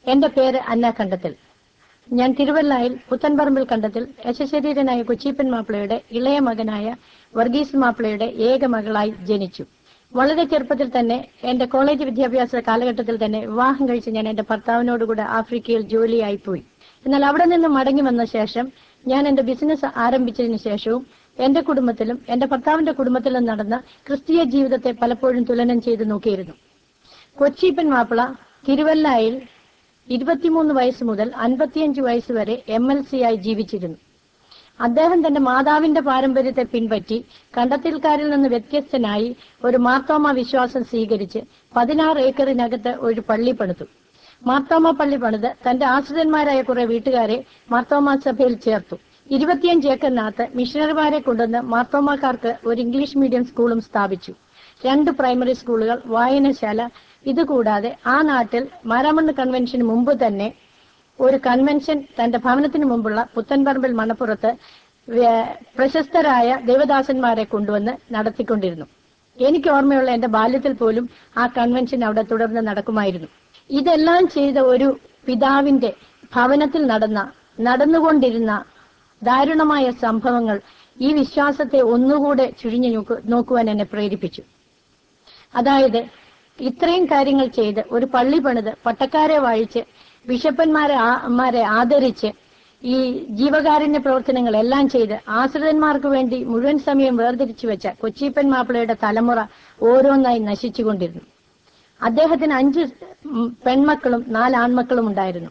എന്റെ പേര് അന്ന കണ്ടത്തിൽ ഞാൻ തിരുവല്ലായിൽ പുത്തൻപറമ്പിൽ കണ്ടത്തിൽ യശശരീരനായ കൊച്ചീപ്പൻ മാപ്പിളയുടെ ഇളയ മകനായ വർഗീസ് മാപ്പിളയുടെ ഏക മകളായി ജനിച്ചു വളരെ ചെറുപ്പത്തിൽ തന്നെ എന്റെ കോളേജ് വിദ്യാഭ്യാസ കാലഘട്ടത്തിൽ തന്നെ വിവാഹം കഴിച്ച് ഞാൻ എന്റെ ഭർത്താവിനോടുകൂടെ ആഫ്രിക്കയിൽ ജോലിയായി പോയി എന്നാൽ അവിടെ നിന്ന് മടങ്ങി വന്ന ശേഷം ഞാൻ എന്റെ ബിസിനസ് ആരംഭിച്ചതിന് ശേഷവും എന്റെ കുടുംബത്തിലും എന്റെ ഭർത്താവിന്റെ കുടുംബത്തിലും നടന്ന ക്രിസ്തീയ ജീവിതത്തെ പലപ്പോഴും തുലനം ചെയ്ത് നോക്കിയിരുന്നു കൊച്ചീപ്പൻ മാപ്പിള തിരുവല്ലായിൽ ഇരുപത്തിമൂന്ന് വയസ്സ് മുതൽ അൻപത്തിയഞ്ച് വയസ്സ് വരെ എം എൽ സി ആയി ജീവിച്ചിരുന്നു അദ്ദേഹം തന്റെ മാതാവിന്റെ പാരമ്പര്യത്തെ പിൻപറ്റി കണ്ടത്തിൽക്കാരിൽ നിന്ന് വ്യത്യസ്തനായി ഒരു മാർത്തോമ വിശ്വാസം സ്വീകരിച്ച് പതിനാറ് ഏക്കറിനകത്ത് ഒരു പള്ളി പണിതു മാർത്തോമ പള്ളി പണിത് തന്റെ ആശ്രിതന്മാരായ കുറെ വീട്ടുകാരെ മാർത്തോമ സഭയിൽ ചേർത്തു ഇരുപത്തിയഞ്ച് ഏക്കറിനകത്ത് മിഷണറിമാരെ കൊണ്ടുവന്ന് മാർത്തോമാക്കാർക്ക് ഒരു ഇംഗ്ലീഷ് മീഡിയം സ്കൂളും സ്ഥാപിച്ചു രണ്ട് പ്രൈമറി സ്കൂളുകൾ വായനശാല ഇതുകൂടാതെ ആ നാട്ടിൽ മാരാമണ്ണ് കൺവെൻഷന് മുമ്പ് തന്നെ ഒരു കൺവെൻഷൻ തന്റെ ഭവനത്തിന് മുമ്പുള്ള പുത്തൻപറമ്പിൽ മണപ്പുറത്ത് വേ- പ്രശസ്തരായ ദേവദാസന്മാരെ കൊണ്ടുവന്ന് നടത്തിക്കൊണ്ടിരുന്നു എനിക്ക് ഓർമ്മയുള്ള എന്റെ ബാല്യത്തിൽ പോലും ആ കൺവെൻഷൻ അവിടെ തുടർന്ന് നടക്കുമായിരുന്നു ഇതെല്ലാം ചെയ്ത ഒരു പിതാവിന്റെ ഭവനത്തിൽ നടന്ന നടന്നുകൊണ്ടിരുന്ന ദാരുണമായ സംഭവങ്ങൾ ഈ വിശ്വാസത്തെ ഒന്നുകൂടെ ചുഴിഞ്ഞു നോക്കു- നോക്കുവാൻ എന്നെ പ്രേരിപ്പിച്ചു അതായത് ഇത്രയും കാര്യങ്ങൾ ചെയ്ത് ഒരു പള്ളി പണിത് പട്ടക്കാരെ വാഴിച്ച് ബിഷപ്പന്മാരെ ആ- മാരെ ആദരിച്ച് ഈ ജീവകാരുണ്യ പ്രവർത്തനങ്ങൾ എല്ലാം ചെയ്ത് ആശ്രിതന്മാർക്ക് വേണ്ടി മുഴുവൻ സമയം വേർതിരിച്ചു വെച്ച കൊച്ചീപ്പൻ മാപ്പിളയുടെ തലമുറ ഓരോന്നായി നശിച്ചുകൊണ്ടിരുന്നു അദ്ദേഹത്തിന് അഞ്ച് ഉം പെൺമക്കളും നാല് ആൺമക്കളും ഉണ്ടായിരുന്നു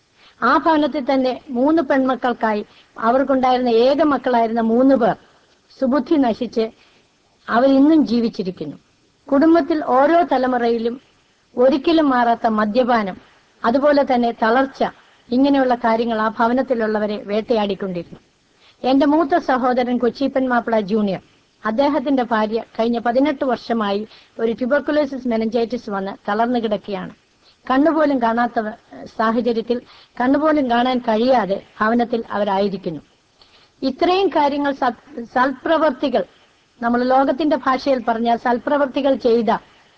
ആ ഭവനത്തിൽ തന്നെ മൂന്ന് പെൺമക്കൾക്കായി അവർക്കുണ്ടായിരുന്ന ഏക മക്കളായിരുന്ന മൂന്ന് പേർ സുബുദ്ധി നശിച്ച് അവർ ഇന്നും ജീവിച്ചിരിക്കുന്നു കുടുംബത്തിൽ ഓരോ തലമുറയിലും ഒരിക്കലും മാറാത്ത മദ്യപാനം അതുപോലെ തന്നെ തളർച്ച ഇങ്ങനെയുള്ള കാര്യങ്ങൾ ആ ഭവനത്തിലുള്ളവരെ വേട്ടയാടിക്കൊണ്ടിരുന്നു എന്റെ മൂത്ത സഹോദരൻ കൊച്ചീപ്പൻ മാപ്പിള ജൂനിയർ അദ്ദേഹത്തിന്റെ ഭാര്യ കഴിഞ്ഞ പതിനെട്ട് വർഷമായി ഒരു ട്യൂബർക്കുലോസിസ് മെനഞ്ചൈറ്റിസ് വന്ന് തളർന്നു കിടക്കുകയാണ് കണ്ണുപോലും കാണാത്ത വ- സാഹചര്യത്തിൽ കണ്ണുപോലും കാണാൻ കഴിയാതെ ഭവനത്തിൽ അവരായിരിക്കുന്നു ഇത്രയും കാര്യങ്ങൾ സത്- സൽപ്രവർത്തികൾ നമ്മൾ ലോകത്തിന്റെ ഭാഷയിൽ പറഞ്ഞാൽ സൽപ്രവർത്തികൾ ചെയ്ത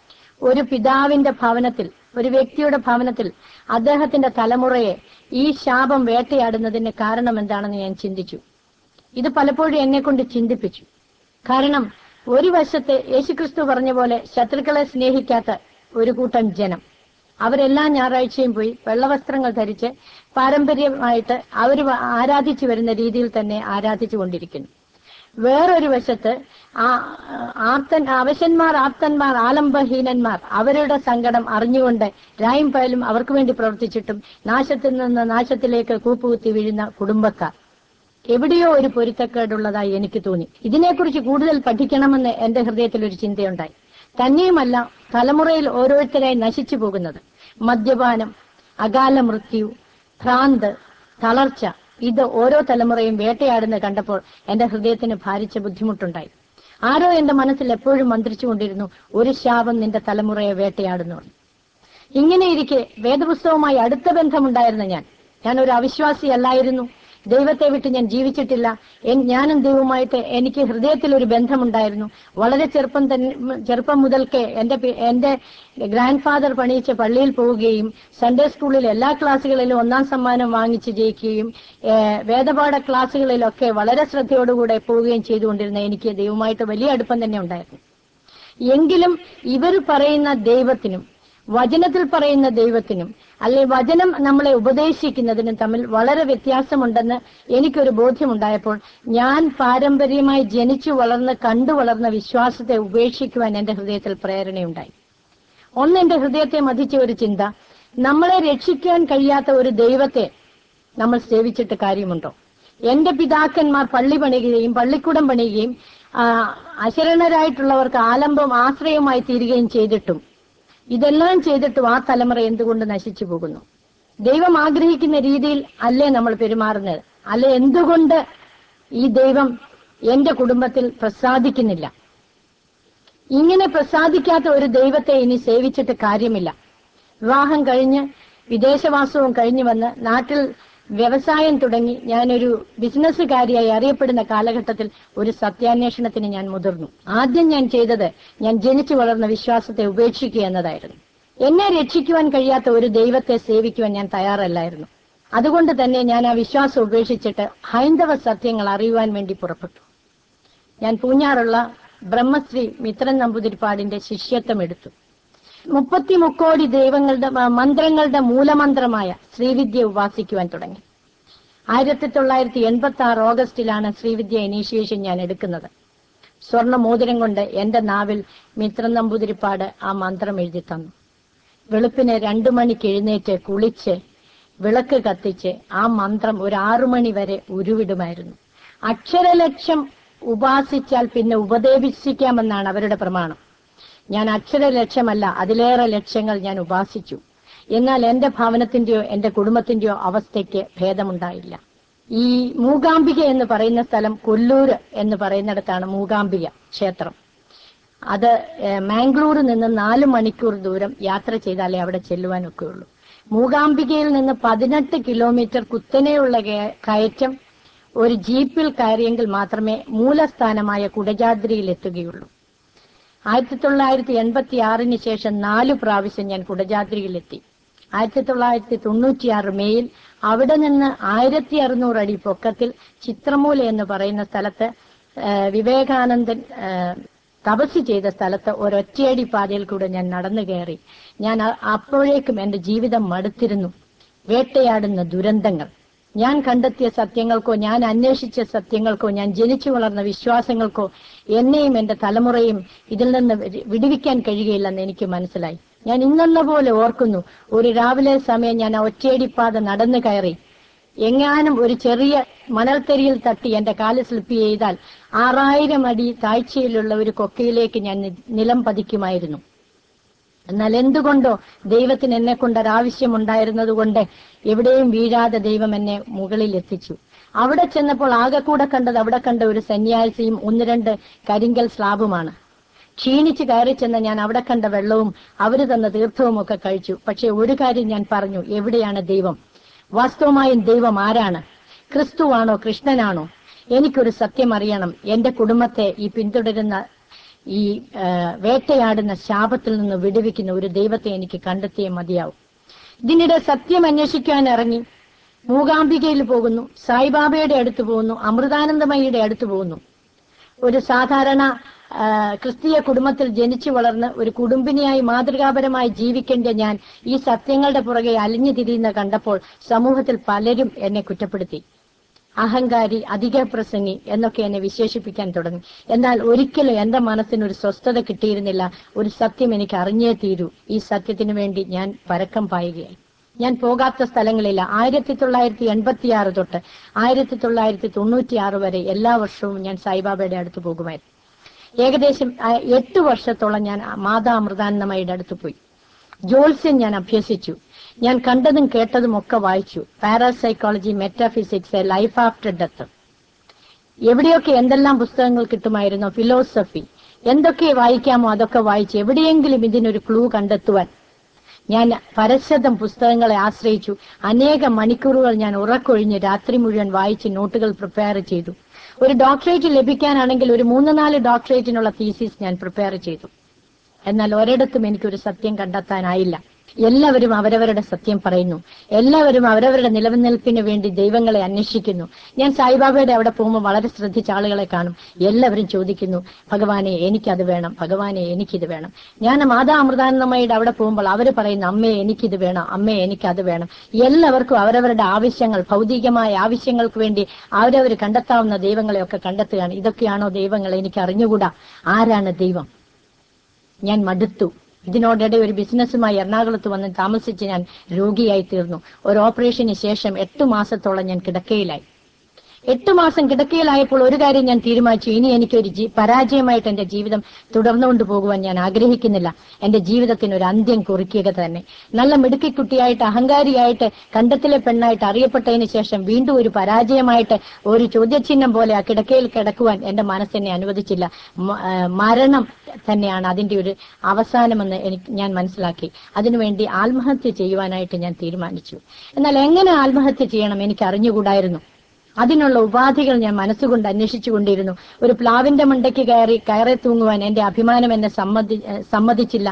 ഒരു പിതാവിന്റെ ഭവനത്തിൽ ഒരു വ്യക്തിയുടെ ഭവനത്തിൽ അദ്ദേഹത്തിന്റെ തലമുറയെ ഈ ശാപം വേട്ടയാടുന്നതിന് കാരണം എന്താണെന്ന് ഞാൻ ചിന്തിച്ചു ഇത് പലപ്പോഴും എന്നെ കൊണ്ട് ചിന്തിപ്പിച്ചു കാരണം ഒരു വശത്ത് യേശുക്രിസ്തു പറഞ്ഞ പോലെ ശത്രുക്കളെ സ്നേഹിക്കാത്ത ഒരു കൂട്ടം ജനം അവരെല്ലാം ഞായറാഴ്ചയും പോയി വെള്ളവസ്ത്രങ്ങൾ ധരിച്ച് പാരമ്പര്യമായിട്ട് അവർ ആരാധിച്ചു വരുന്ന രീതിയിൽ തന്നെ ആരാധിച്ചു കൊണ്ടിരിക്കുന്നു വേറൊരു വശത്ത് ആ ആർത്തൻ അവശന്മാർ ആപ്തന്മാർ ആലംബഹീനന്മാർ അവരുടെ സങ്കടം അറിഞ്ഞുകൊണ്ട് രായും പയലും അവർക്ക് വേണ്ടി പ്രവർത്തിച്ചിട്ടും നാശത്തിൽ നിന്ന് നാശത്തിലേക്ക് കൂപ്പുകുത്തി വീഴുന്ന കുടുംബക്കാർ എവിടെയോ ഒരു പൊരുത്തക്കേടുള്ളതായി എനിക്ക് തോന്നി ഇതിനെക്കുറിച്ച് കൂടുതൽ പഠിക്കണമെന്ന് എന്റെ ഹൃദയത്തിൽ ഒരു ചിന്തയുണ്ടായി തന്നെയുമല്ല തലമുറയിൽ ഓരോരുത്തരായി നശിച്ചു പോകുന്നത് മദ്യപാനം അകാല മൃത്യു ഭ്രാന്ത് തളർച്ച ഇത് ഓരോ തലമുറയും വേട്ടയാടുന്ന കണ്ടപ്പോൾ എന്റെ ഹൃദയത്തിന് ഭാരിച്ച ബുദ്ധിമുട്ടുണ്ടായി ആരോ എന്റെ മനസ്സിൽ എപ്പോഴും മന്ത്രിച്ചുകൊണ്ടിരുന്നു ഒരു ശാപം നിന്റെ തലമുറയെ വേട്ടയാടുന്നു ഇങ്ങനെയിരിക്കെ വേദപുസ്തകവുമായി അടുത്ത ബന്ധമുണ്ടായിരുന്ന ഞാൻ ഞാൻ ഒരു അവിശ്വാസിയല്ലായിരുന്നു ദൈവത്തെ വിട്ട് ഞാൻ ജീവിച്ചിട്ടില്ല എൻ- ഞാനും ദൈവവുമായിട്ട് എനിക്ക് ഹൃദയത്തിൽ ഒരു ബന്ധമുണ്ടായിരുന്നു വളരെ ചെറുപ്പം തന്നെ ചെറുപ്പം മുതൽക്കേ എന്റെ പി- എന്റെ ഗ്രാൻഡ് ഫാദർ പണിയിച്ച പള്ളിയിൽ പോവുകയും സൺഡേ സ്കൂളിൽ എല്ലാ ക്ലാസ്സുകളിലും ഒന്നാം സമ്മാനം വാങ്ങിച്ച് ജയിക്കുകയും ഏഹ്, വേദപാഠ ക്ലാസ്സുകളിലൊക്കെ വളരെ ശ്രദ്ധയോടുകൂടെ പോവുകയും ചെയ്തുകൊണ്ടിരുന്ന എനിക്ക് ദൈവമായിട്ട് വലിയ അടുപ്പം തന്നെ ഉണ്ടായിരുന്നു എങ്കിലും ഇവർ പറയുന്ന ദൈവത്തിനും വചനത്തിൽ പറയുന്ന ദൈവത്തിനും അല്ലെ വചനം നമ്മളെ ഉപദേശിക്കുന്നതിനും തമ്മിൽ വളരെ വ്യത്യാസമുണ്ടെന്ന് എനിക്കൊരു ബോധ്യമുണ്ടായപ്പോൾ ഞാൻ പാരമ്പര്യമായി ജനിച്ചു വളർന്ന് കണ്ടു വളർന്ന വിശ്വാസത്തെ ഉപേക്ഷിക്കുവാൻ എന്റെ ഹൃദയത്തിൽ പ്രേരണയുണ്ടായി ഒന്ന് എന്റെ ഹൃദയത്തെ മതിച്ച ഒരു ചിന്ത നമ്മളെ രക്ഷിക്കാൻ കഴിയാത്ത ഒരു ദൈവത്തെ നമ്മൾ സേവിച്ചിട്ട് കാര്യമുണ്ടോ എന്റെ പിതാക്കന്മാർ പള്ളി പണിയുകയും പള്ളിക്കൂടം പണിയുകയും ആ, അശരണരായിട്ടുള്ളവർക്ക് ആലംബം ആശ്രയമായി തീരുകയും ചെയ്തിട്ടും ഇതെല്ലാം ചെയ്തിട്ടും ആ തലമുറ എന്തുകൊണ്ട് നശിച്ചു പോകുന്നു ദൈവം ആഗ്രഹിക്കുന്ന രീതിയിൽ അല്ലേ നമ്മൾ പെരുമാറുന്നത് അല്ലെ എന്തുകൊണ്ട് ഈ ദൈവം എന്റെ കുടുംബത്തിൽ പ്രസാദിക്കുന്നില്ല ഇങ്ങനെ പ്രസാദിക്കാത്ത ഒരു ദൈവത്തെ ഇനി സേവിച്ചിട്ട് കാര്യമില്ല വിവാഹം കഴിഞ്ഞ് വിദേശവാസവും കഴിഞ്ഞു വന്ന് നാട്ടിൽ വ്യവസായം തുടങ്ങി ഞാനൊരു ബിസിനസ്സുകാരിയായി അറിയപ്പെടുന്ന കാലഘട്ടത്തിൽ ഒരു സത്യാന്വേഷണത്തിന് ഞാൻ മുതിർന്നു ആദ്യം ഞാൻ ചെയ്തത് ഞാൻ ജനിച്ചു വളർന്ന വിശ്വാസത്തെ ഉപേക്ഷിക്കുക എന്നതായിരുന്നു എന്നെ രക്ഷിക്കുവാൻ കഴിയാത്ത ഒരു ദൈവത്തെ സേവിക്കുവാൻ ഞാൻ തയ്യാറല്ലായിരുന്നു അതുകൊണ്ട് തന്നെ ഞാൻ ആ വിശ്വാസം ഉപേക്ഷിച്ചിട്ട് ഹൈന്ദവ സത്യങ്ങൾ അറിയുവാൻ വേണ്ടി പുറപ്പെട്ടു ഞാൻ പൂഞ്ഞാറുള്ള ബ്രഹ്മശ്രീ മിത്രൻ നമ്പൂതിരിപ്പാടിന്റെ ശിഷ്യത്വം എടുത്തു മുപ്പത്തി മുക്കോടി ദൈവങ്ങളുടെ മ- മന്ത്രങ്ങളുടെ മൂലമന്ത്രമായ ശ്രീവിദ്യ ഉപാസിക്കുവാൻ തുടങ്ങി ആയിരത്തി തൊള്ളായിരത്തി എൺപത്തി ആറ് ഓഗസ്റ്റിലാണ് ശ്രീവിദ്യ ഇനീഷ്യേഷൻ ഞാൻ എടുക്കുന്നത് സ്വർണ്ണ മോതിരം കൊണ്ട് എന്റെ നാവിൽ മിത്രൻ നമ്പൂതിരിപ്പാട് ആ മന്ത്രം എഴുതി തന്നു വെളുപ്പിന് രണ്ടു മണിക്ക് എഴുന്നേറ്റ് കുളിച്ച് വിളക്ക് കത്തിച്ച് ആ മന്ത്രം ഒരു ആറു മണി വരെ ഉരുവിടുമായിരുന്നു അക്ഷരലക്ഷം ഉപാസിച്ചാൽ പിന്നെ ഉപദേശിക്കാമെന്നാണ് അവരുടെ പ്രമാണം ഞാൻ അക്ഷരലക്ഷ്യമല്ല അതിലേറെ ലക്ഷ്യങ്ങൾ ഞാൻ ഉപാസിച്ചു എന്നാൽ എന്റെ ഭവനത്തിന്റെയോ എന്റെ കുടുംബത്തിന്റെയോ അവസ്ഥയ്ക്ക് ഭേദമുണ്ടായില്ല ഈ മൂകാംബിക എന്ന് പറയുന്ന സ്ഥലം കൊല്ലൂർ എന്ന് പറയുന്നിടത്താണ് മൂകാംബിക ക്ഷേത്രം അത് ഏഹ്, മാംഗ്ലൂരിൽ നിന്ന് നാല് മണിക്കൂർ ദൂരം യാത്ര ചെയ്താലേ അവിടെ ചെല്ലുവാനൊക്കെ ഉള്ളൂ മൂകാംബികയിൽ നിന്ന് പതിനെട്ട് കിലോമീറ്റർ കുത്തനെയുള്ള കയ- കയറ്റം ഒരു ജീപ്പിൽ കയറിയെങ്കിൽ മാത്രമേ മൂലസ്ഥാനമായ കുടജാദ്രിയിൽ എത്തുകയുള്ളൂ ആയിരത്തി തൊള്ളായിരത്തി എൺപത്തി ആറിന് ശേഷം നാലു പ്രാവശ്യം ഞാൻ കുടജാദ്രിയിലെത്തി ആയിരത്തി തൊള്ളായിരത്തി തൊണ്ണൂറ്റിയാറ് മെയ്യിൽ അവിടെ നിന്ന് ആയിരത്തി അറുന്നൂറ് അടി പൊക്കത്തിൽ ചിത്രമൂല എന്ന് പറയുന്ന സ്ഥലത്ത് ആ, വിവേകാനന്ദൻ ആ, തപസ് ചെയ്ത സ്ഥലത്ത് ഒരൊറ്റയടി പാതയിൽ കൂടെ ഞാൻ നടന്നു കയറി ഞാൻ അ- അപ്പോഴേക്കും എന്റെ ജീവിതം മടുത്തിരുന്നു വേട്ടയാടുന്ന ദുരന്തങ്ങൾ ഞാൻ കണ്ടെത്തിയ സത്യങ്ങൾക്കോ ഞാൻ അന്വേഷിച്ച സത്യങ്ങൾക്കോ ഞാൻ ജനിച്ചു വളർന്ന വിശ്വാസങ്ങൾക്കോ എന്നെയും എന്റെ തലമുറയും ഇതിൽ നിന്ന് വിടി- വിടുവിക്കാൻ കഴിയുകയില്ലെന്ന് എനിക്ക് മനസ്സിലായി ഞാൻ ഇന്നെന്ന പോലെ ഓർക്കുന്നു ഒരു രാവിലെ സമയം ഞാൻ ആ ഒറ്റയടിപ്പാത നടന്നു കയറി എങ്ങാനും ഒരു ചെറിയ മണൽത്തരിയിൽ തട്ടി എന്റെ കാല് സ്ലിപ്പ് ചെയ്താൽ ആറായിരം അടി താഴ്ചയിലുള്ള ഒരു കൊക്കയിലേക്ക് ഞാൻ നി- നിലം പതിക്കുമായിരുന്നു എന്നാൽ എന്തുകൊണ്ടോ ദൈവത്തിന് എന്നെ കൊണ്ട് ഒരാവശ്യമുണ്ടായിരുന്നത് കൊണ്ട് എവിടെയും വീഴാതെ ദൈവം എന്നെ മുകളിൽ എത്തിച്ചു അവിടെ ചെന്നപ്പോൾ ആകെ കൂടെ കണ്ടത് അവിടെ കണ്ട ഒരു സന്യാസിയും ഒന്ന് രണ്ട് കരിങ്കൽ സ്ലാബുമാണ് ക്ഷീണിച്ച് കയറി ചെന്ന ഞാൻ അവിടെ കണ്ട വെള്ളവും അവര് തന്ന തീർത്ഥവും ഒക്കെ കഴിച്ചു പക്ഷെ ഒരു കാര്യം ഞാൻ പറഞ്ഞു എവിടെയാണ് ദൈവം വാസ്തവമായും ദൈവം ആരാണ് ക്രിസ്തുവാണോ കൃഷ്ണനാണോ എനിക്കൊരു സത്യം അറിയണം എന്റെ കുടുംബത്തെ ഈ പിന്തുടരുന്ന ഈ ആ, വേട്ടയാടുന്ന ശാപത്തിൽ നിന്ന് വിടുവിക്കുന്ന ഒരു ദൈവത്തെ എനിക്ക് കണ്ടെത്തിയേ മതിയാവും ഇതിനിടെ സത്യം അന്വേഷിക്കാൻ ഇറങ്ങി മൂകാംബികയിൽ പോകുന്നു സായിബാബയുടെ അടുത്ത് പോകുന്നു അമൃതാനന്ദമയിയുടെ അടുത്ത് പോകുന്നു ഒരു സാധാരണ ആ, ക്രിസ്തീയ കുടുംബത്തിൽ ജനിച്ചു വളർന്ന് ഒരു കുടുംബിനിയായി മാതൃകാപരമായി ജീവിക്കേണ്ട ഞാൻ ഈ സത്യങ്ങളുടെ പുറകെ അലിഞ്ഞു തിരിയുന്ന കണ്ടപ്പോൾ സമൂഹത്തിൽ പലരും എന്നെ കുറ്റപ്പെടുത്തി അഹങ്കാരി അധിക പ്രസംഗി എന്നൊക്കെ എന്നെ വിശേഷിപ്പിക്കാൻ തുടങ്ങി എന്നാൽ ഒരിക്കലും എന്റെ മനസ്സിന് ഒരു സ്വസ്ഥത കിട്ടിയിരുന്നില്ല ഒരു സത്യം എനിക്ക് അറിഞ്ഞേ തീരൂ ഈ സത്യത്തിനു വേണ്ടി ഞാൻ പരക്കം പായുകയായി ഞാൻ പോകാത്ത സ്ഥലങ്ങളില്ല ആയിരത്തി തൊള്ളായിരത്തി എൺപത്തി ആറ് തൊട്ട് ആയിരത്തി തൊള്ളായിരത്തി തൊണ്ണൂറ്റി ആറ് വരെ എല്ലാ വർഷവും ഞാൻ സായിബാബയുടെ അടുത്ത് പോകുമായിരുന്നു ഏകദേശം ആ, എട്ട് വർഷത്തോളം ഞാൻ മാതാ അമൃതാനന്ദമയുടെ അടുത്ത് പോയി ജോത്സ്യം ഞാൻ അഭ്യസിച്ചു ഞാൻ കണ്ടതും കേട്ടതും ഒക്കെ വായിച്ചു parapsychology metaphysics life after death എവിടെയൊക്കെ എന്തെല്ലാം പുസ്തകങ്ങൾ കിട്ടുമായിരുന്നോ ഫിലോസഫി എന്തൊക്കെ വായിക്കാമോ അതൊക്കെ വായിച്ച് എവിടെയെങ്കിലും ഇതിനൊരു ക്ലൂ കണ്ടെത്തുവാൻ ഞാൻ പരശതം പുസ്തകങ്ങളെ ആശ്രയിച്ചു അനേക മണിക്കൂറുകൾ ഞാൻ ഉറക്കൊഴിഞ്ഞ് രാത്രി മുഴുവൻ വായിച്ച് നോട്ടുകൾ പ്രിപ്പയർ ചെയ്തു ഒരു ഡോക്ടറേറ്റ് ലഭിക്കാനാണെങ്കിൽ ഒരു മൂന്ന് നാല് ഡോക്ടറേറ്റിനുള്ള തീസിസ് ഞാൻ പ്രിപ്പയർ ചെയ്തു എന്നാൽ ഒരിടത്തും എനിക്കൊരു സത്യം കണ്ടെത്താനായില്ല എല്ലാവരും അവരവരുടെ സത്യം പറയുന്നു എല്ലാവരും അവരവരുടെ നിലനിൽപ്പിന് വേണ്ടി ദൈവങ്ങളെ അന്വേഷിക്കുന്നു ഞാൻ സായിബാബയുടെ അവിടെ പോകുമ്പോൾ വളരെ ശ്രദ്ധിച്ച ആളുകളെ കാണും എല്ലാവരും ചോദിക്കുന്നു ഭഗവാനെ എനിക്കത് വേണം ഭഗവാനെ എനിക്കിത് വേണം ഞാൻ മാതാ അമൃതാനന്ദമയുടെ അവിടെ പോകുമ്പോൾ അവർ പറയുന്നു അമ്മേ എനിക്കിത് വേണം അമ്മേ എനിക്കത് വേണം എല്ലാവർക്കും അവരവരുടെ ആവശ്യങ്ങൾ ഭൗതികമായ ആവശ്യങ്ങൾക്ക് വേണ്ടി അവരവർ കണ്ടെത്താവുന്ന ദൈവങ്ങളെയൊക്കെ കണ്ടെത്തുകയാണ് ഇതൊക്കെയാണോ ദൈവങ്ങൾ എനിക്ക് അറിഞ്ഞുകൂടാ ആരാണ് ദൈവം ഞാൻ മടുത്തു ഇതിനോടിടെ ഒരു ബിസിനസ്സുമായി എറണാകുളത്ത് വന്ന് താമസിച്ച് ഞാൻ രോഗിയായി തീർന്നു ഒരു ഓപ്പറേഷന് ശേഷം എട്ടു മാസത്തോളം ഞാൻ കിടക്കയിലായി എട്ടു മാസം കിടക്കയിലായപ്പോൾ ഒരു കാര്യം ഞാൻ തീരുമാനിച്ചു ഇനി എനിക്കൊരു ജീ- പരാജയമായിട്ട് എന്റെ ജീവിതം തുടർന്നുകൊണ്ട് പോകുവാൻ ഞാൻ ആഗ്രഹിക്കുന്നില്ല എന്റെ ജീവിതത്തിന് ഒരു അന്ത്യം കുറിക്കുക തന്നെ നല്ല മിടുക്കിക്കുട്ടിയായിട്ട് അഹങ്കാരിയായിട്ട് കണ്ടത്തിലെ പെണ്ണായിട്ട് അറിയപ്പെട്ടതിന് ശേഷം വീണ്ടും ഒരു പരാജയമായിട്ട് ഒരു ചോദ്യചിഹ്നം പോലെ ആ കിടക്കയിൽ കിടക്കുവാൻ എന്റെ മനസ്സെന്നെ അനുവദിച്ചില്ല മ- ആ, മരണം തന്നെയാണ് അതിന്റെ ഒരു അവസാനമെന്ന് എനിക്ക് ഞാൻ മനസ്സിലാക്കി അതിനുവേണ്ടി ആത്മഹത്യ ചെയ്യുവാനായിട്ട് ഞാൻ തീരുമാനിച്ചു എന്നാൽ എങ്ങനെ ആത്മഹത്യ ചെയ്യണം എനിക്ക് അറിഞ്ഞുകൂടായിരുന്നു അതിനുള്ള ഉപാധികൾ ഞാൻ മനസ്സുകൊണ്ട് അന്വേഷിച്ചു കൊണ്ടിരുന്നു ഒരു പ്ലാവിന്റെ മണ്ടയ്ക്ക് കയറി കയറി തൂങ്ങുവാൻ എന്റെ അഭിമാനം എന്നെ സമ്മതി ഏഹ് സമ്മതിച്ചില്ല